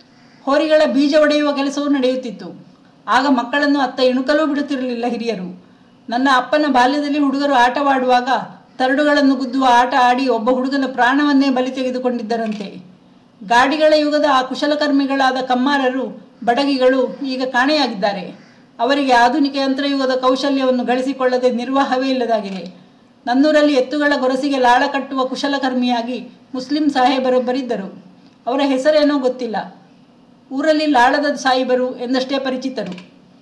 ಹೋರಿಗಳ ಬೀಜ ಒಡೆಯುವ ಕೆಲಸವೂ ನಡೆಯುತ್ತಿತ್ತು ಆಗ ಮಕ್ಕಳನ್ನು ಅತ್ತ ಇಣುಕಲೂ ಬಿಡುತ್ತಿರಲಿಲ್ಲ ಹಿರಿಯರು ನನ್ನ ಅಪ್ಪನ ಬಾಲ್ಯದಲ್ಲಿ ಹುಡುಗರು ಆಟವಾಡುವಾಗ ತರಡುಗಳನ್ನು ಗುದ್ದುವ ಆಟ ಆಡಿ ಒಬ್ಬ ಹುಡುಗನ ಪ್ರಾಣವನ್ನೇ ಬಲಿ ತೆಗೆದುಕೊಂಡಿದ್ದರಂತೆ ಗಾಡಿಗಳ ಯುಗದ ಆ ಕುಶಲಕರ್ಮಿಗಳಾದ ಕಮ್ಮಾರರು ಬಡಗಿಗಳು ಈಗ ಕಾಣೆಯಾಗಿದ್ದಾರೆ ಅವರಿಗೆ ಆಧುನಿಕ ಯಂತ್ರಯುಗದ ಕೌಶಲ್ಯವನ್ನು ಗಳಿಸಿಕೊಳ್ಳದೆ ನಿರ್ವಾಹವೇ ಇಲ್ಲದಾಗಿದೆ ನನ್ನೂರಲ್ಲಿ ಎತ್ತುಗಳ ಗೊರಸಿಗೆ ಲಾಳ ಕಟ್ಟುವ ಕುಶಲಕರ್ಮಿಯಾಗಿ ಮುಸ್ಲಿಂ ಸಾಹೇಬರೊಬ್ಬರಿದ್ದರು ಅವರ ಹೆಸರೇನೋ ಗೊತ್ತಿಲ್ಲ ಊರಲ್ಲಿ ಲಾಳದ ಸಾಯಿಬರು ಎಂದಷ್ಟೇ ಪರಿಚಿತರು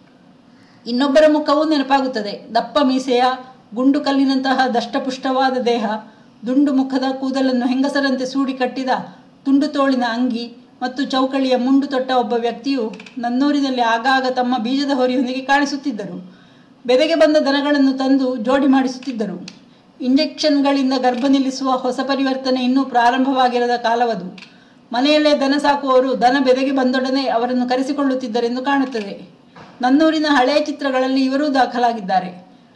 ಇನ್ನೊಬ್ಬರ ಮುಖವೂ ನೆನಪಾಗುತ್ತದೆ ದಪ್ಪ ಮೀಸೆಯ ಗುಂಡು ಕಲ್ಲಿನಂತಹ ದಷ್ಟಪುಷ್ಟವಾದ ದೇಹ ದುಂಡು ಮುಖದ ಕೂದಲನ್ನು ಹೆಂಗಸರಂತೆ ಸೂಡಿ ಕಟ್ಟಿದ ತುಂಡು ತೋಳಿನ ಅಂಗಿ ಮತ್ತು ಚೌಕಳಿಯ ಮುಂಡು ತೊಟ್ಟ ಒಬ್ಬ ವ್ಯಕ್ತಿಯು ನನ್ನೂರಿನಲ್ಲಿ ಆಗಾಗ ತಮ್ಮ ಬೀಜದ ಹೊರಿಯೊಂದಿಗೆ ಕಾಣಿಸುತ್ತಿದ್ದರು ಬೆದೆಗೆ ಬಂದ ದನಗಳನ್ನು ತಂದು ಜೋಡಿ ಮಾಡಿಸುತ್ತಿದ್ದರು ಇಂಜೆಕ್ಷನ್ಗಳಿಂದ ಗರ್ಭ ನಿಲ್ಲಿಸುವ ಹೊಸ ಪರಿವರ್ತನೆ ಇನ್ನೂ ಪ್ರಾರಂಭವಾಗಿರದ ಕಾಲವದು ಮನೆಯಲ್ಲೇ ದನ ಸಾಕುವವರು ದನ ಬೆದೆಗೆ ಬಂದೊಡನೆ ಅವರನ್ನು ಕರೆಸಿಕೊಳ್ಳುತ್ತಿದ್ದರೆಂದು ಕಾಣುತ್ತದೆ ನನ್ನೂರಿನ ಹಳೆಯ ಚಿತ್ರಗಳಲ್ಲಿ ಇವರೂ ದಾಖಲಾಗಿದ್ದಾರೆ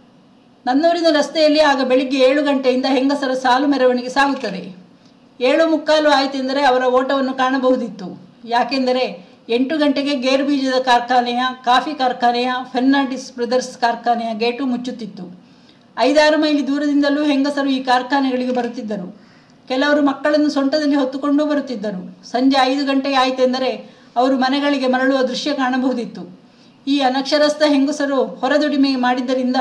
ನನ್ನೂರಿನ ರಸ್ತೆಯಲ್ಲಿ ಆಗ ಬೆಳಿಗ್ಗೆ ಏಳು ಗಂಟೆಯಿಂದ ಹೆಂಗಸರ ಸಾಲು ಮೆರವಣಿಗೆ ಸಾಗುತ್ತದೆ ಏಳು ಮುಕ್ಕಾಲು ಆಯಿತೆಂದರೆ ಅವರ ಓಟವನ್ನು ಕಾಣಬಹುದಿತ್ತು ಯಾಕೆಂದರೆ ಎಂಟು ಗಂಟೆಗೆ ಗೇರು ಬೀಜದ ಕಾರ್ಖಾನೆಯ ಕಾಫಿ ಕಾರ್ಖಾನೆಯ ಫೆರ್ನಾಂಡಿಸ್ ಬ್ರದರ್ಸ್ ಕಾರ್ಖಾನೆಯ ಗೇಟು ಮುಚ್ಚುತ್ತಿತ್ತು ಐದಾರು ಮೈಲಿ ದೂರದಿಂದಲೂ ಹೆಂಗಸರು ಈ ಕಾರ್ಖಾನೆಗಳಿಗೆ ಬರುತ್ತಿದ್ದರು ಕೆಲವರು ಮಕ್ಕಳನ್ನು ಸೊಂಟದಲ್ಲಿ ಹೊತ್ತುಕೊಂಡು ಬರುತ್ತಿದ್ದರು ಸಂಜೆ ಐದು ಗಂಟೆಗೆ ಆಯಿತೆಂದರೆ ಅವರು ಮನೆಗಳಿಗೆ ಮರಳುವ ದೃಶ್ಯ ಕಾಣಬಹುದಿತ್ತು ಈ ಅನಕ್ಷರಸ್ಥ ಹೆಂಗಸರು ಹೊರದುಡಿಮೆ ಮಾಡಿದ್ದರಿಂದ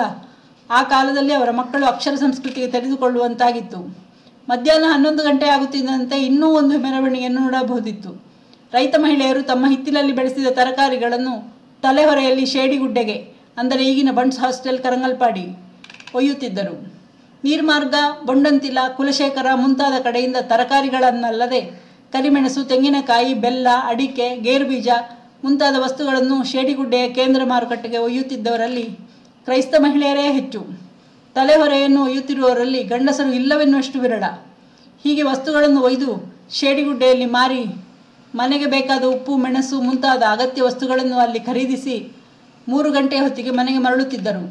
ಆ ಕಾಲದಲ್ಲಿ ಅವರ ಮಕ್ಕಳು ಅಕ್ಷರ ಸಂಸ್ಕೃತಿಗೆ ತೆರೆದುಕೊಳ್ಳುವಂತಾಗಿತ್ತು ಮಧ್ಯಾಹ್ನ ಹನ್ನೊಂದು ಗಂಟೆ ಆಗುತ್ತಿದ್ದಂತೆ ಇನ್ನೂ ಒಂದು ಮೆರವಣಿಗೆಯನ್ನು ನೋಡಬಹುದಿತ್ತು ರೈತ ಮಹಿಳೆಯರು ತಮ್ಮ ಹಿತ್ತಿಲಲ್ಲಿ ಬೆಳೆಸಿದ ತರಕಾರಿಗಳನ್ನು ತಲೆಹೊರೆಯಲ್ಲಿ ಶೇಡಿಗುಡ್ಡೆಗೆ ಅಂದರೆ ಈಗಿನ ಬಂಡ್ಸ್ ಹಾಸ್ಟೆಲ್ ಕರಂಗಲ್ಪಾಡಿ ಒಯ್ಯುತ್ತಿದ್ದರು ನೀರ್ಮಾರ್ಗ ಬೊಂಡಂತಿಲ ಕುಲಶೇಖರ ಮುಂತಾದ ಕಡೆಯಿಂದ ತರಕಾರಿಗಳನ್ನಲ್ಲದೆ ಕರಿಮೆಣಸು ತೆಂಗಿನಕಾಯಿ ಬೆಲ್ಲ ಅಡಿಕೆ ಗೇರುಬೀಜ ಮುಂತಾದ ವಸ್ತುಗಳನ್ನು ಶೇಡಿಗುಡ್ಡೆಯ ಕೇಂದ್ರ ಮಾರುಕಟ್ಟೆಗೆ ಒಯ್ಯುತ್ತಿದ್ದವರಲ್ಲಿ ಕ್ರೈಸ್ತ ಮಹಿಳೆಯರೇ ಹೆಚ್ಚು ತಲೆಹೊರೆಯನ್ನು ಒಯ್ಯುತ್ತಿರುವವರಲ್ಲಿ ಗಂಡಸರು ಇಲ್ಲವೆನ್ನುವಷ್ಟು ವಿರಳ ಹೀಗೆ ವಸ್ತುಗಳನ್ನು ಒಯ್ದು ಶೇಡಿಗುಡ್ಡೆಯಲ್ಲಿ ಮಾರಿ ಮನೆಗೆ ಬೇಕಾದ ಉಪ್ಪು ಮೆಣಸು ಮುಂತಾದ ಅಗತ್ಯ ವಸ್ತುಗಳನ್ನು ಅಲ್ಲಿ ಖರೀದಿಸಿ ಮೂರು ಗಂಟೆ ಹೊತ್ತಿಗೆ ಮನೆಗೆ ಮರಳುತ್ತಿದ್ದರು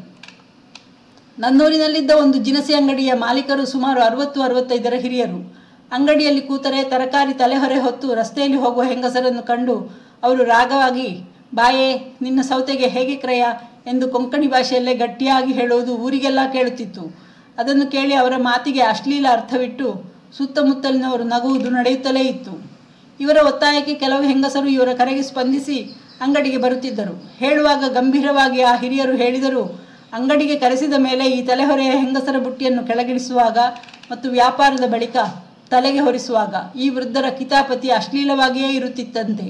ನನ್ನೂರಿನಲ್ಲಿದ್ದ ಒಂದು ದಿನಸಿ ಅಂಗಡಿಯ ಮಾಲೀಕರು ಸುಮಾರು ಅರವತ್ತು ಅರವತ್ತೈದರ ಹಿರಿಯರು ಅಂಗಡಿಯಲ್ಲಿ ಕೂತರೆ ತರಕಾರಿ ತಲೆಹೊರೆ ಹೊತ್ತು ರಸ್ತೆಯಲ್ಲಿ ಹೋಗುವ ಹೆಂಗಸರನ್ನು ಕಂಡು ಅವರು ರಾಗವಾಗಿ ಬಾಯೇ ನಿನ್ನ ಸೌತೆಗೆ ಹೇಗೆ ಕ್ರಯ ಎಂದು ಕೊಂಕಣಿ ಭಾಷೆಯಲ್ಲೇ ಗಟ್ಟಿಯಾಗಿ ಹೇಳುವುದು ಊರಿಗೆಲ್ಲ ಕೇಳುತ್ತಿತ್ತು ಅದನ್ನು ಕೇಳಿ ಅವರ ಮಾತಿಗೆ ಅಶ್ಲೀಲ ಅರ್ಥವಿಟ್ಟು ಸುತ್ತಮುತ್ತಲಿನವರು ನಗುವುದು ನಡೆಯುತ್ತಲೇ ಇತ್ತು ಇವರ ಒತ್ತಾಯಕ್ಕೆ ಕೆಲವು ಹೆಂಗಸರು ಇವರ ಕರೆಗೆ ಸ್ಪಂದಿಸಿ ಅಂಗಡಿಗೆ ಬರುತ್ತಿದ್ದರು ಹೇಳುವಾಗ ಗಂಭೀರವಾಗಿ ಆ ಹಿರಿಯರು ಹೇಳಿದರು ಅಂಗಡಿಗೆ ಕರೆಸಿದ ಮೇಲೆ ಈ ತಲೆಹೊರೆಯ ಹೆಂಗಸರ ಬುಟ್ಟಿಯನ್ನು ಕೆಳಗಿಳಿಸುವಾಗ ಮತ್ತು ವ್ಯಾಪಾರದ ಬಳಿಕ ತಲೆಗೆ ಹೊರಿಸುವಾಗ ಈ ವೃದ್ಧರ ಕಿತಾಪತಿ ಅಶ್ಲೀಲವಾಗಿಯೇ ಇರುತ್ತಿತ್ತಂತೆ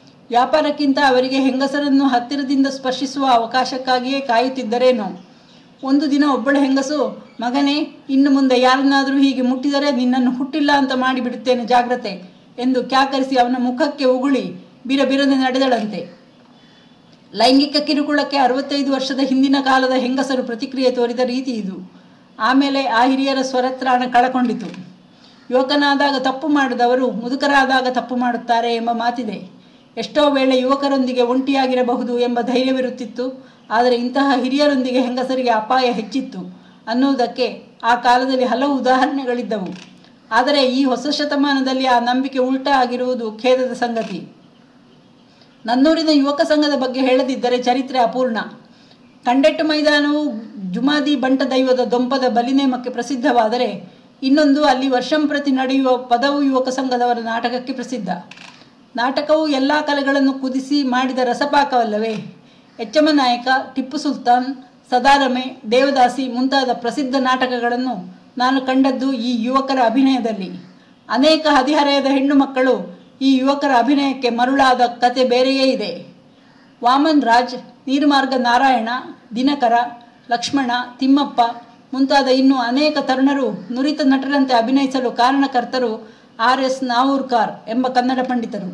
ವ್ಯಾಪಾರಕ್ಕಿಂತ ಅವರಿಗೆ ಹೆಂಗಸರನ್ನು ಹತ್ತಿರದಿಂದ ಸ್ಪರ್ಶಿಸುವ ಅವಕಾಶಕ್ಕಾಗಿಯೇ ಕಾಯುತ್ತಿದ್ದರೇನೋ ಒಂದು ದಿನ ಒಬ್ಬಳು ಹೆಂಗಸು ಮಗನೇ ಇನ್ನು ಮುಂದೆ ಯಾರನ್ನಾದರೂ ಹೀಗೆ ಮುಟ್ಟಿದರೆ ನಿನ್ನನ್ನು ಹುಟ್ಟಿಲ್ಲ ಅಂತ ಮಾಡಿಬಿಡುತ್ತೇನೆ ಜಾಗ್ರತೆ ಎಂದು ಕ್ಯಾಕರಿಸಿ ಅವನ ಮುಖಕ್ಕೆ ಉಗುಳಿ ಬಿರ ಬಿರದೆ ನಡೆದಳಂತೆ ಲೈಂಗಿಕ ಕಿರುಕುಳಕ್ಕೆ ಅರವತ್ತೈದು ವರ್ಷದ ಹಿಂದಿನ ಕಾಲದ ಹೆಂಗಸರು ಪ್ರತಿಕ್ರಿಯೆ ತೋರಿದ ರೀತಿ ಇದು ಆಮೇಲೆ ಆ ಹಿರಿಯರ ಸ್ವರತ್ರಾಣ ಕಳಕೊಂಡಿತು ಯುವಕನಾದಾಗ ತಪ್ಪು ಮಾಡಿದವರು ಮುದುಕರಾದಾಗ ತಪ್ಪು ಮಾಡುತ್ತಾರೆ ಎಂಬ ಮಾತಿದೆ ಎಷ್ಟೋ ವೇಳೆ ಯುವಕರೊಂದಿಗೆ ಒಂಟಿಯಾಗಿರಬಹುದು ಎಂಬ ಧೈರ್ಯವಿರುತ್ತಿತ್ತು ಆದರೆ ಇಂತಹ ಹಿರಿಯರೊಂದಿಗೆ ಹೆಂಗಸರಿಗೆ ಅಪಾಯ ಹೆಚ್ಚಿತ್ತು ಅನ್ನುವುದಕ್ಕೆ ಆ ಕಾಲದಲ್ಲಿ ಹಲವು ಉದಾಹರಣೆಗಳಿದ್ದವು ಆದರೆ ಈ ಹೊಸ ಶತಮಾನದಲ್ಲಿ ಆ ನಂಬಿಕೆ ಉಲ್ಟಾ ಆಗಿರುವುದು ಖೇದದ ಸಂಗತಿ ನನ್ನೂರಿನ ಯುವಕ ಸಂಘದ ಬಗ್ಗೆ ಹೇಳದಿದ್ದರೆ ಚರಿತ್ರೆ ಅಪೂರ್ಣ ಕಂಡೆಟ್ಟು ಮೈದಾನವು ಜುಮಾದಿ ಬಂಟ ದೈವದ ದೊಂಪದ ಬಲಿನೇಮಕ್ಕೆ ಪ್ರಸಿದ್ಧವಾದರೆ ಇನ್ನೊಂದು ಅಲ್ಲಿ ವರ್ಷಂಪ್ರತಿ ನಡೆಯುವ ಪದವು ಯುವಕ ಸಂಘದವರ ನಾಟಕಕ್ಕೆ ಪ್ರಸಿದ್ಧ ನಾಟಕವು ಎಲ್ಲ ಕಲೆಗಳನ್ನು ಕುದಿಸಿ ಮಾಡಿದ ರಸಪಾಕವಲ್ಲವೇ ಎಚ್ಚಮ್ಮ ನಾಯಕ ಟಿಪ್ಪು ಸುಲ್ತಾನ್ ಸದಾರಮೆ ದೇವದಾಸಿ ಮುಂತಾದ ಪ್ರಸಿದ್ಧ ನಾಟಕಗಳನ್ನು ನಾನು ಕಂಡದ್ದು ಈ ಯುವಕರ ಅಭಿನಯದಲ್ಲಿ ಅನೇಕ ಹದಿಹರೆಯದ ಹೆಣ್ಣು ಮಕ್ಕಳು ಈ ಯುವಕರ ಅಭಿನಯಕ್ಕೆ ಮರುಳಾದ ಕತೆ ಬೇರೆಯೇ ಇದೆ ವಾಮನ್ ರಾಜ್ ನೀರ್ಮಾರ್ಗ ನಾರಾಯಣ ದಿನಕರ ಲಕ್ಷ್ಮಣ ತಿಮ್ಮಪ್ಪ ಮುಂತಾದ ಇನ್ನೂ ಅನೇಕ ತರುಣರು ನುರಿತ ನಟರಂತೆ ಅಭಿನಯಿಸಲು ಕಾರಣಕರ್ತರು ಆರ್ ಎಸ್ ನಾವೂರ್ಕಾರ್ ಎಂಬ ಕನ್ನಡ ಪಂಡಿತರು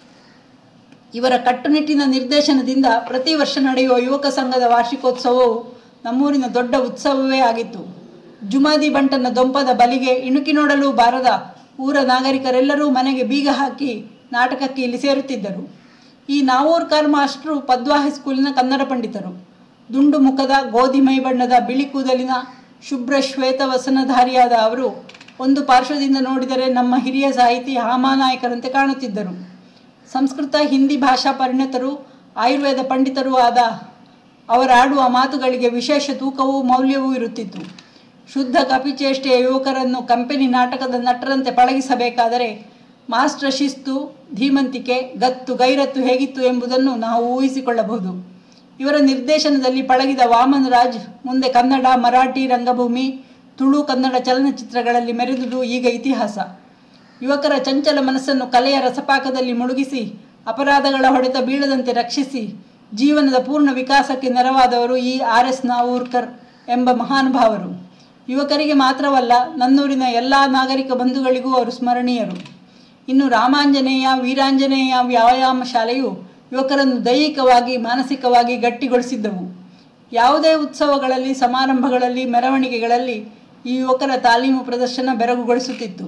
ಇವರ ಕಟ್ಟುನಿಟ್ಟಿನ ನಿರ್ದೇಶನದಿಂದ ಪ್ರತಿ ವರ್ಷ ನಡೆಯುವ ಯುವಕ ಸಂಘದ ವಾರ್ಷಿಕೋತ್ಸವವು ನಮ್ಮೂರಿನ ದೊಡ್ಡ ಉತ್ಸವವೇ ಆಗಿತ್ತು ಜುಮಾದಿ ಬಂಟನ ದೊಂಪದ ಬಲಿಗೆ ಇಣುಕಿ ನೋಡಲು ಬಾರದ ಊರ ನಾಗರಿಕರೆಲ್ಲರೂ ಮನೆಗೆ ಬೀಗ ಹಾಕಿ ನಾಟಕಕ್ಕೆ ಇಲ್ಲಿ ಸೇರುತ್ತಿದ್ದರು ಈ ನಾವೂರ್ಕಾರ್ ಮಾಸ್ಟ್ರು ಪದ್ವಾ ಹೈಸ್ಕೂಲಿನ ಕನ್ನಡ ಪಂಡಿತರು ದುಂಡು ಮುಖದ ಗೋಧಿ ಮೈ ಬಣ್ಣದ ಬಿಳಿ ಕೂದಲಿನ ಶುಭ್ರ ಶ್ವೇತ ವಸನಧಾರಿಯಾದ ಅವರು ಒಂದು ಪಾರ್ಶ್ವದಿಂದ ನೋಡಿದರೆ ನಮ್ಮ ಹಿರಿಯ ಸಾಹಿತಿ ಹಾಮಾನಾಯಕರಂತೆ ಕಾಣುತ್ತಿದ್ದರು ಸಂಸ್ಕೃತ ಹಿಂದಿ ಭಾಷಾ ಪರಿಣತರು ಆಯುರ್ವೇದ ಪಂಡಿತರೂ ಆದ ಅವರಾಡುವ ಮಾತುಗಳಿಗೆ ವಿಶೇಷ ತೂಕವೂ ಮೌಲ್ಯವೂ ಇರುತ್ತಿತ್ತು ಶುದ್ಧ ಕಪಿಚೇಷ್ಟೆಯ ಯುವಕರನ್ನು ಕಂಪನಿ ನಾಟಕದ ನಟರಂತೆ ಪಳಗಿಸಬೇಕಾದರೆ ಮಾಸ್ಟರ್ ಶಿಸ್ತು ಧೀಮಂತಿಕೆ ಗತ್ತು ಗೈರತ್ತು ಹೇಗಿತ್ತು ಎಂಬುದನ್ನು ನಾವು ಊಹಿಸಿಕೊಳ್ಳಬಹುದು ಇವರ ನಿರ್ದೇಶನದಲ್ಲಿ ಪಳಗಿದ ವಾಮನ್ ರಾಜ್ ಮುಂದೆ ಕನ್ನಡ ಮರಾಠಿ ರಂಗಭೂಮಿ ತುಳು ಕನ್ನಡ ಚಲನಚಿತ್ರಗಳಲ್ಲಿ ಮೆರೆದುದು ಈಗ ಇತಿಹಾಸ ಯುವಕರ ಚಂಚಲ ಮನಸ್ಸನ್ನು ಕಲೆಯ ರಸಪಾಕದಲ್ಲಿ ಮುಳುಗಿಸಿ ಅಪರಾಧಗಳ ಹೊಡೆತ ಬೀಳದಂತೆ ರಕ್ಷಿಸಿ ಜೀವನದ ಪೂರ್ಣ ವಿಕಾಸಕ್ಕೆ ನೆರವಾದವರು ಈ ಆರ್ ಎಸ್ ನಾವೂರ್ಕರ್ ಎಂಬ ಮಹಾನುಭಾವರು ಯುವಕರಿಗೆ ಮಾತ್ರವಲ್ಲ ನನ್ನೂರಿನ ಎಲ್ಲ ನಾಗರಿಕ ಬಂಧುಗಳಿಗೂ ಅವರು ಸ್ಮರಣೀಯರು ಇನ್ನು ರಾಮಾಂಜನೇಯ ವೀರಾಂಜನೇಯ ವ್ಯಾಯಾಮ ಶಾಲೆಯು ಯುವಕರನ್ನು ದೈಹಿಕವಾಗಿ ಮಾನಸಿಕವಾಗಿ ಗಟ್ಟಿಗೊಳಿಸಿದ್ದವು ಯಾವುದೇ ಉತ್ಸವಗಳಲ್ಲಿ ಸಮಾರಂಭಗಳಲ್ಲಿ ಮೆರವಣಿಗೆಗಳಲ್ಲಿ ಈ ಯುವಕರ ತಾಲೀಮು ಪ್ರದರ್ಶನ ಬೆರಗುಗೊಳಿಸುತ್ತಿತ್ತು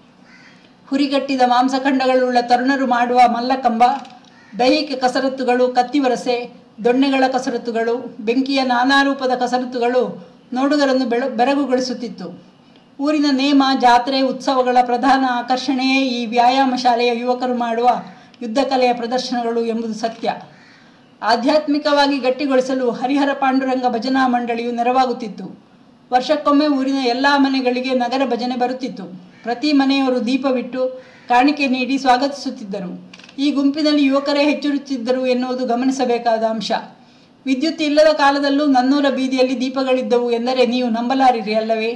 ಹುರಿಗಟ್ಟಿದ ಮಾಂಸಖಂಡಗಳುಳ್ಳ ತರುಣರು ಮಾಡುವ ಮಲ್ಲಕಂಬ ದೈಹಿಕ ಕಸರತ್ತುಗಳು ಕತ್ತಿವರಸೆ ದೊಣ್ಣೆಗಳ ಕಸರತ್ತುಗಳು ಬೆಂಕಿಯ ನಾನಾ ರೂಪದ ಕಸರತ್ತುಗಳು ನೋಡುಗರನ್ನು ಬೆಳ ಬೆರಗುಗೊಳಿಸುತ್ತಿತ್ತು ಊರಿನ ನೇಮ ಜಾತ್ರೆ ಉತ್ಸವಗಳ ಪ್ರಧಾನ ಆಕರ್ಷಣೆಯೇ ಈ ವ್ಯಾಯಾಮ ಶಾಲೆಯ ಯುವಕರು ಮಾಡುವ ಯುದ್ಧ ಕಲೆಯ ಪ್ರದರ್ಶನಗಳು ಎಂಬುದು ಸತ್ಯ ಆಧ್ಯಾತ್ಮಿಕವಾಗಿ ಗಟ್ಟಿಗೊಳಿಸಲು ಹರಿಹರ ಪಾಂಡುರಂಗ ಭಜನಾ ಮಂಡಳಿಯು ನೆರವಾಗುತ್ತಿತ್ತು ವರ್ಷಕ್ಕೊಮ್ಮೆ ಊರಿನ ಎಲ್ಲ ಮನೆಗಳಿಗೆ ನಗರ ಭಜನೆ ಬರುತ್ತಿತ್ತು ಪ್ರತಿ ಮನೆಯವರು ದೀಪವಿಟ್ಟು ಕಾಣಿಕೆ ನೀಡಿ ಸ್ವಾಗತಿಸುತ್ತಿದ್ದರು ಈ ಗುಂಪಿನಲ್ಲಿ ಯುವಕರೇ ಹೆಚ್ಚಿರುತ್ತಿದ್ದರು ಎನ್ನುವುದು ಗಮನಿಸಬೇಕಾದ ಅಂಶ ವಿದ್ಯುತ್ ಇಲ್ಲದ ಕಾಲದಲ್ಲೂ ನನ್ನೂರ ಬೀದಿಯಲ್ಲಿ ದೀಪಗಳಿದ್ದವು ಎಂದರೆ ನೀವು ನಂಬಲಾರಿರಿ ಅಲ್ಲವೇ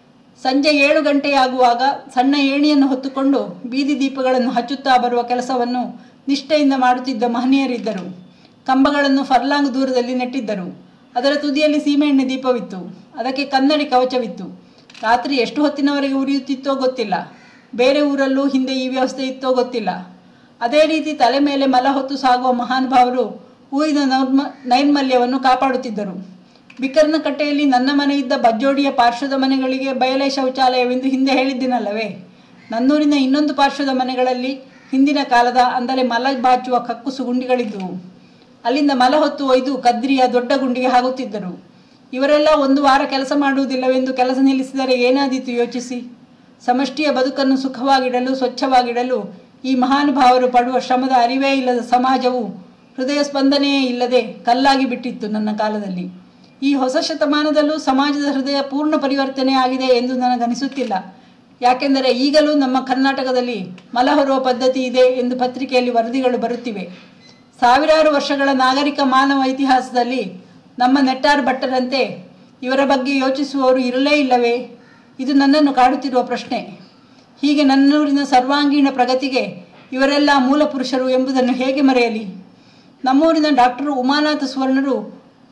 ಸಂಜೆ ಏಳು ಗಂಟೆಯಾಗುವಾಗ ಸಣ್ಣ ಏಣಿಯನ್ನು ಹೊತ್ತುಕೊಂಡು ಬೀದಿ ದೀಪಗಳನ್ನು ಹಚ್ಚುತ್ತಾ ಬರುವ ಕೆಲಸವನ್ನು ನಿಷ್ಠೆಯಿಂದ ಮಾಡುತ್ತಿದ್ದ ಮಹನೀಯರಿದ್ದರು ಕಂಬಗಳನ್ನು ಫರ್ಲಾಂಗ್ ದೂರದಲ್ಲಿ ನೆಟ್ಟಿದ್ದರು ಅದರ ತುದಿಯಲ್ಲಿ ಸೀಮೆಎಣ್ಣೆ ದೀಪವಿತ್ತು ಅದಕ್ಕೆ ಕನ್ನಡಿ ಕವಚವಿತ್ತು ರಾತ್ರಿ ಎಷ್ಟು ಹೊತ್ತಿನವರೆಗೆ ಉರಿಯುತ್ತಿತ್ತೋ ಗೊತ್ತಿಲ್ಲ ಬೇರೆ ಊರಲ್ಲೂ ಹಿಂದೆ ಈ ವ್ಯವಸ್ಥೆ ಇತ್ತೋ ಗೊತ್ತಿಲ್ಲ ಅದೇ ರೀತಿ ತಲೆ ಮೇಲೆ ಮಲ ಹೊತ್ತು ಸಾಗುವ ಮಹಾನುಭಾವರು ಊರಿನ ನೈರ್ಮ ನೈರ್ಮಲ್ಯವನ್ನು ಕಾಪಾಡುತ್ತಿದ್ದರು ಬಿಕರ್ನ ಕಟ್ಟೆಯಲ್ಲಿ ನನ್ನ ಮನೆ ಇದ್ದ ಬಜ್ಜೋಡಿಯ ಪಾರ್ಶ್ವದ ಮನೆಗಳಿಗೆ ಬಯಲೆ ಶೌಚಾಲಯವೆಂದು ಹಿಂದೆ ಹೇಳಿದ್ದೀನಲ್ಲವೇ ನನ್ನೂರಿನ ಇನ್ನೊಂದು ಪಾರ್ಶ್ವದ ಮನೆಗಳಲ್ಲಿ ಹಿಂದಿನ ಕಾಲದ ಅಂದರೆ ಮಲ ಬಾಚುವ ಕಕ್ಕುಸು ಗುಂಡಿಗಳಿದ್ದುವು ಅಲ್ಲಿಂದ ಮಲ ಹೊತ್ತು ಒಯ್ದು ಕದ್ರಿಯ ದೊಡ್ಡ ಗುಂಡಿಗೆ ಹಾಕುತ್ತಿದ್ದರು ಇವರೆಲ್ಲ ಒಂದು ವಾರ ಕೆಲಸ ಮಾಡುವುದಿಲ್ಲವೆಂದು ಕೆಲಸ ನಿಲ್ಲಿಸಿದರೆ ಏನಾದೀತು ಯೋಚಿಸಿ ಸಮಷ್ಟಿಯ ಬದುಕನ್ನು ಸುಖವಾಗಿಡಲು ಸ್ವಚ್ಛವಾಗಿಡಲು ಈ ಮಹಾನುಭಾವರು ಪಡುವ ಶ್ರಮದ ಅರಿವೇ ಇಲ್ಲದ ಸಮಾಜವು ಹೃದಯ ಸ್ಪಂದನೆಯೇ ಇಲ್ಲದೆ ಕಲ್ಲಾಗಿ ಬಿಟ್ಟಿತ್ತು ನನ್ನ ಕಾಲದಲ್ಲಿ ಈ ಹೊಸ ಶತಮಾನದಲ್ಲೂ ಸಮಾಜದ ಹೃದಯ ಪೂರ್ಣ ಪರಿವರ್ತನೆ ಆಗಿದೆ ಎಂದು ನನಗನಿಸುತ್ತಿಲ್ಲ ಯಾಕೆಂದರೆ ಈಗಲೂ ನಮ್ಮ ಕರ್ನಾಟಕದಲ್ಲಿ ಮಲ ಹೊರುವ ಪದ್ಧತಿ ಇದೆ ಎಂದು ಪತ್ರಿಕೆಯಲ್ಲಿ ವರದಿಗಳು ಬರುತ್ತಿವೆ ಸಾವಿರಾರು ವರ್ಷಗಳ ನಾಗರಿಕ ಮಾನವ ಇತಿಹಾಸದಲ್ಲಿ ನಮ್ಮ ನೆಟ್ಟಾರ್ ಭಟ್ಟರಂತೆ ಇವರ ಬಗ್ಗೆ ಯೋಚಿಸುವವರು ಇರಲೇ ಇಲ್ಲವೇ ಇದು ನನ್ನನ್ನು ಕಾಡುತ್ತಿರುವ ಪ್ರಶ್ನೆ ಹೀಗೆ ನನ್ನೂರಿನ ಸರ್ವಾಂಗೀಣ ಪ್ರಗತಿಗೆ ಇವರೆಲ್ಲ ಮೂಲ ಪುರುಷರು ಎಂಬುದನ್ನು ಹೇಗೆ ಮರೆಯಲಿ ನಮ್ಮೂರಿನ ಡಾಕ್ಟರ್ ಉಮಾನಾಥ ಸುವರ್ಣರು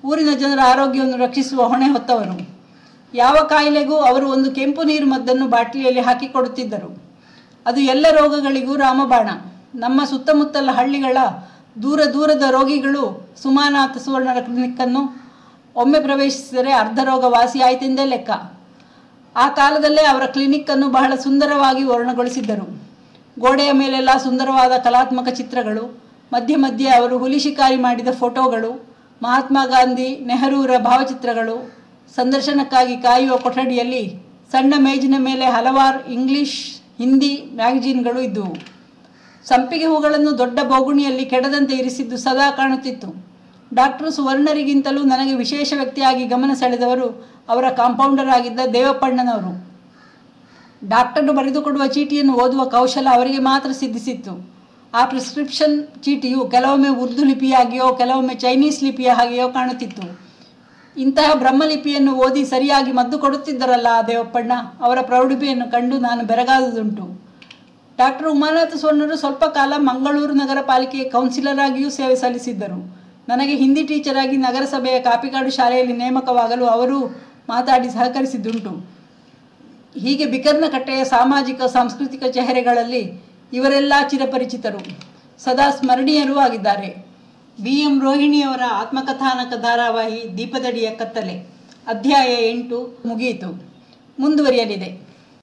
ಊರಿನ ಜನರ ಆರೋಗ್ಯವನ್ನು ರಕ್ಷಿಸುವ ಹೊಣೆ ಹೊತ್ತವರು ಯಾವ ಕಾಯಿಲೆಗೂ ಅವರು ಒಂದು ಕೆಂಪು ನೀರು ಮದ್ದನ್ನು ಬಾಟಲಿಯಲ್ಲಿ ಹಾಕಿಕೊಡುತ್ತಿದ್ದರು ಅದು ಎಲ್ಲ ರೋಗಗಳಿಗೂ ರಾಮಬಾಣ ನಮ್ಮ ಸುತ್ತಮುತ್ತಲ ಹಳ್ಳಿಗಳ ದೂರ ದೂರದ ರೋಗಿಗಳು ಸುಮಾನಾಥ ಸುವರ್ಣರ ಕ್ಲಿನಿಕ್ಕನ್ನು ಒಮ್ಮೆ ಪ್ರವೇಶಿಸಿದರೆ ಅರ್ಧ ರೋಗ ವಾಸಿಯಾಯಿತೆಂದೇ ಲೆಕ್ಕ ಆ ಕಾಲದಲ್ಲೇ ಅವರ ಕ್ಲಿನಿಕ್ಕನ್ನು ಬಹಳ ಸುಂದರವಾಗಿ ವರ್ಣಗೊಳಿಸಿದ್ದರು ಗೋಡೆಯ ಮೇಲೆಲ್ಲ ಸುಂದರವಾದ ಕಲಾತ್ಮಕ ಚಿತ್ರಗಳು ಮಧ್ಯೆ ಮಧ್ಯೆ ಅವರು ಹುಲಿ ಶಿಕಾರಿ ಮಾಡಿದ ಫೋಟೋಗಳು ಮಹಾತ್ಮ ಗಾಂಧಿ ನೆಹರೂರ ಭಾವಚಿತ್ರಗಳು ಸಂದರ್ಶನಕ್ಕಾಗಿ ಕಾಯುವ ಕೊಠಡಿಯಲ್ಲಿ ಸಣ್ಣ ಮೇಜಿನ ಮೇಲೆ ಹಲವಾರು ಇಂಗ್ಲಿಷ್ ಹಿಂದಿ ಮ್ಯಾಗಜೀನ್ಗಳು ಇದ್ದುವು ಸಂಪಿಗೆ ಹೂಗಳನ್ನು ದೊಡ್ಡ ಬೋಗುಣಿಯಲ್ಲಿ ಕೆಡದಂತೆ ಇರಿಸಿದ್ದು ಸದಾ ಕಾಣುತ್ತಿತ್ತು ಡಾಕ್ಟರ್ ಸುವರ್ಣರಿಗಿಂತಲೂ ನನಗೆ ವಿಶೇಷ ವ್ಯಕ್ತಿಯಾಗಿ ಗಮನ ಸೆಳೆದವರು ಅವರ ಕಾಂಪೌಂಡರ್ ಆಗಿದ್ದ ದೇವಪ್ಪಣ್ಣನವರು ಡಾಕ್ಟರ್ನು ಬರೆದುಕೊಡುವ ಚೀಟಿಯನ್ನು ಓದುವ ಕೌಶಲ ಅವರಿಗೆ ಮಾತ್ರ ಸಿದ್ಧಿಸಿತ್ತು ಆ ಪ್ರಿಸ್ಕ್ರಿಪ್ಷನ್ ಚೀಟಿಯು ಕೆಲವೊಮ್ಮೆ ಉರ್ದು ಲಿಪಿಯಾಗಿಯೋ ಕೆಲವೊಮ್ಮೆ ಚೈನೀಸ್ ಲಿಪಿಯ ಹಾಗೆಯೋ ಕಾಣುತ್ತಿತ್ತು ಇಂತಹ ಬ್ರಹ್ಮಲಿಪಿಯನ್ನು ಓದಿ ಸರಿಯಾಗಿ ಮದ್ದು ಕೊಡುತ್ತಿದ್ದರಲ್ಲ ಆ ದೇವಪ್ಪಣ್ಣ ಅವರ ಪ್ರೌಢಿಮೆಯನ್ನು ಕಂಡು ನಾನು ಬೆರಗಾದುದುಂಟು ಡಾಕ್ಟರ್ ಉಮಾನಾಥ ಸ್ವರ್ಣರು ಸ್ವಲ್ಪ ಕಾಲ ಮಂಗಳೂರು ನಗರ ಪಾಲಿಕೆಯ ಕೌನ್ಸಿಲರ್ ಆಗಿಯೂ ಸೇವೆ ಸಲ್ಲಿಸಿದ್ದರು ನನಗೆ ಹಿಂದಿ ಟೀಚರ್ ಆಗಿ ನಗರಸಭೆಯ ಕಾಪಿಕಾಡು ಶಾಲೆಯಲ್ಲಿ ನೇಮಕವಾಗಲು ಅವರು ಮಾತಾಡಿ ಸಹಕರಿಸಿದ್ದುಂಟು ಹೀಗೆ ಬಿಕರ್ನ ಕಟ್ಟೆಯ ಸಾಮಾಜಿಕ ಸಾಂಸ್ಕೃತಿಕ ಚೆಹರೆಗಳಲ್ಲಿ ಇವರೆಲ್ಲ ಚಿರಪರಿಚಿತರು ಸದಾ ಸ್ಮರಣೀಯರೂ ಆಗಿದ್ದಾರೆ ಬಿ ಎಂ ರೋಹಿಣಿಯವರ ಆತ್ಮಕಥಾನಕ ಧಾರಾವಾಹಿ ದೀಪದಡಿಯ ಕತ್ತಲೆ ಅಧ್ಯಾಯ ಎಂಟು ಮುಗಿಯಿತು ಮುಂದುವರಿಯಲಿದೆ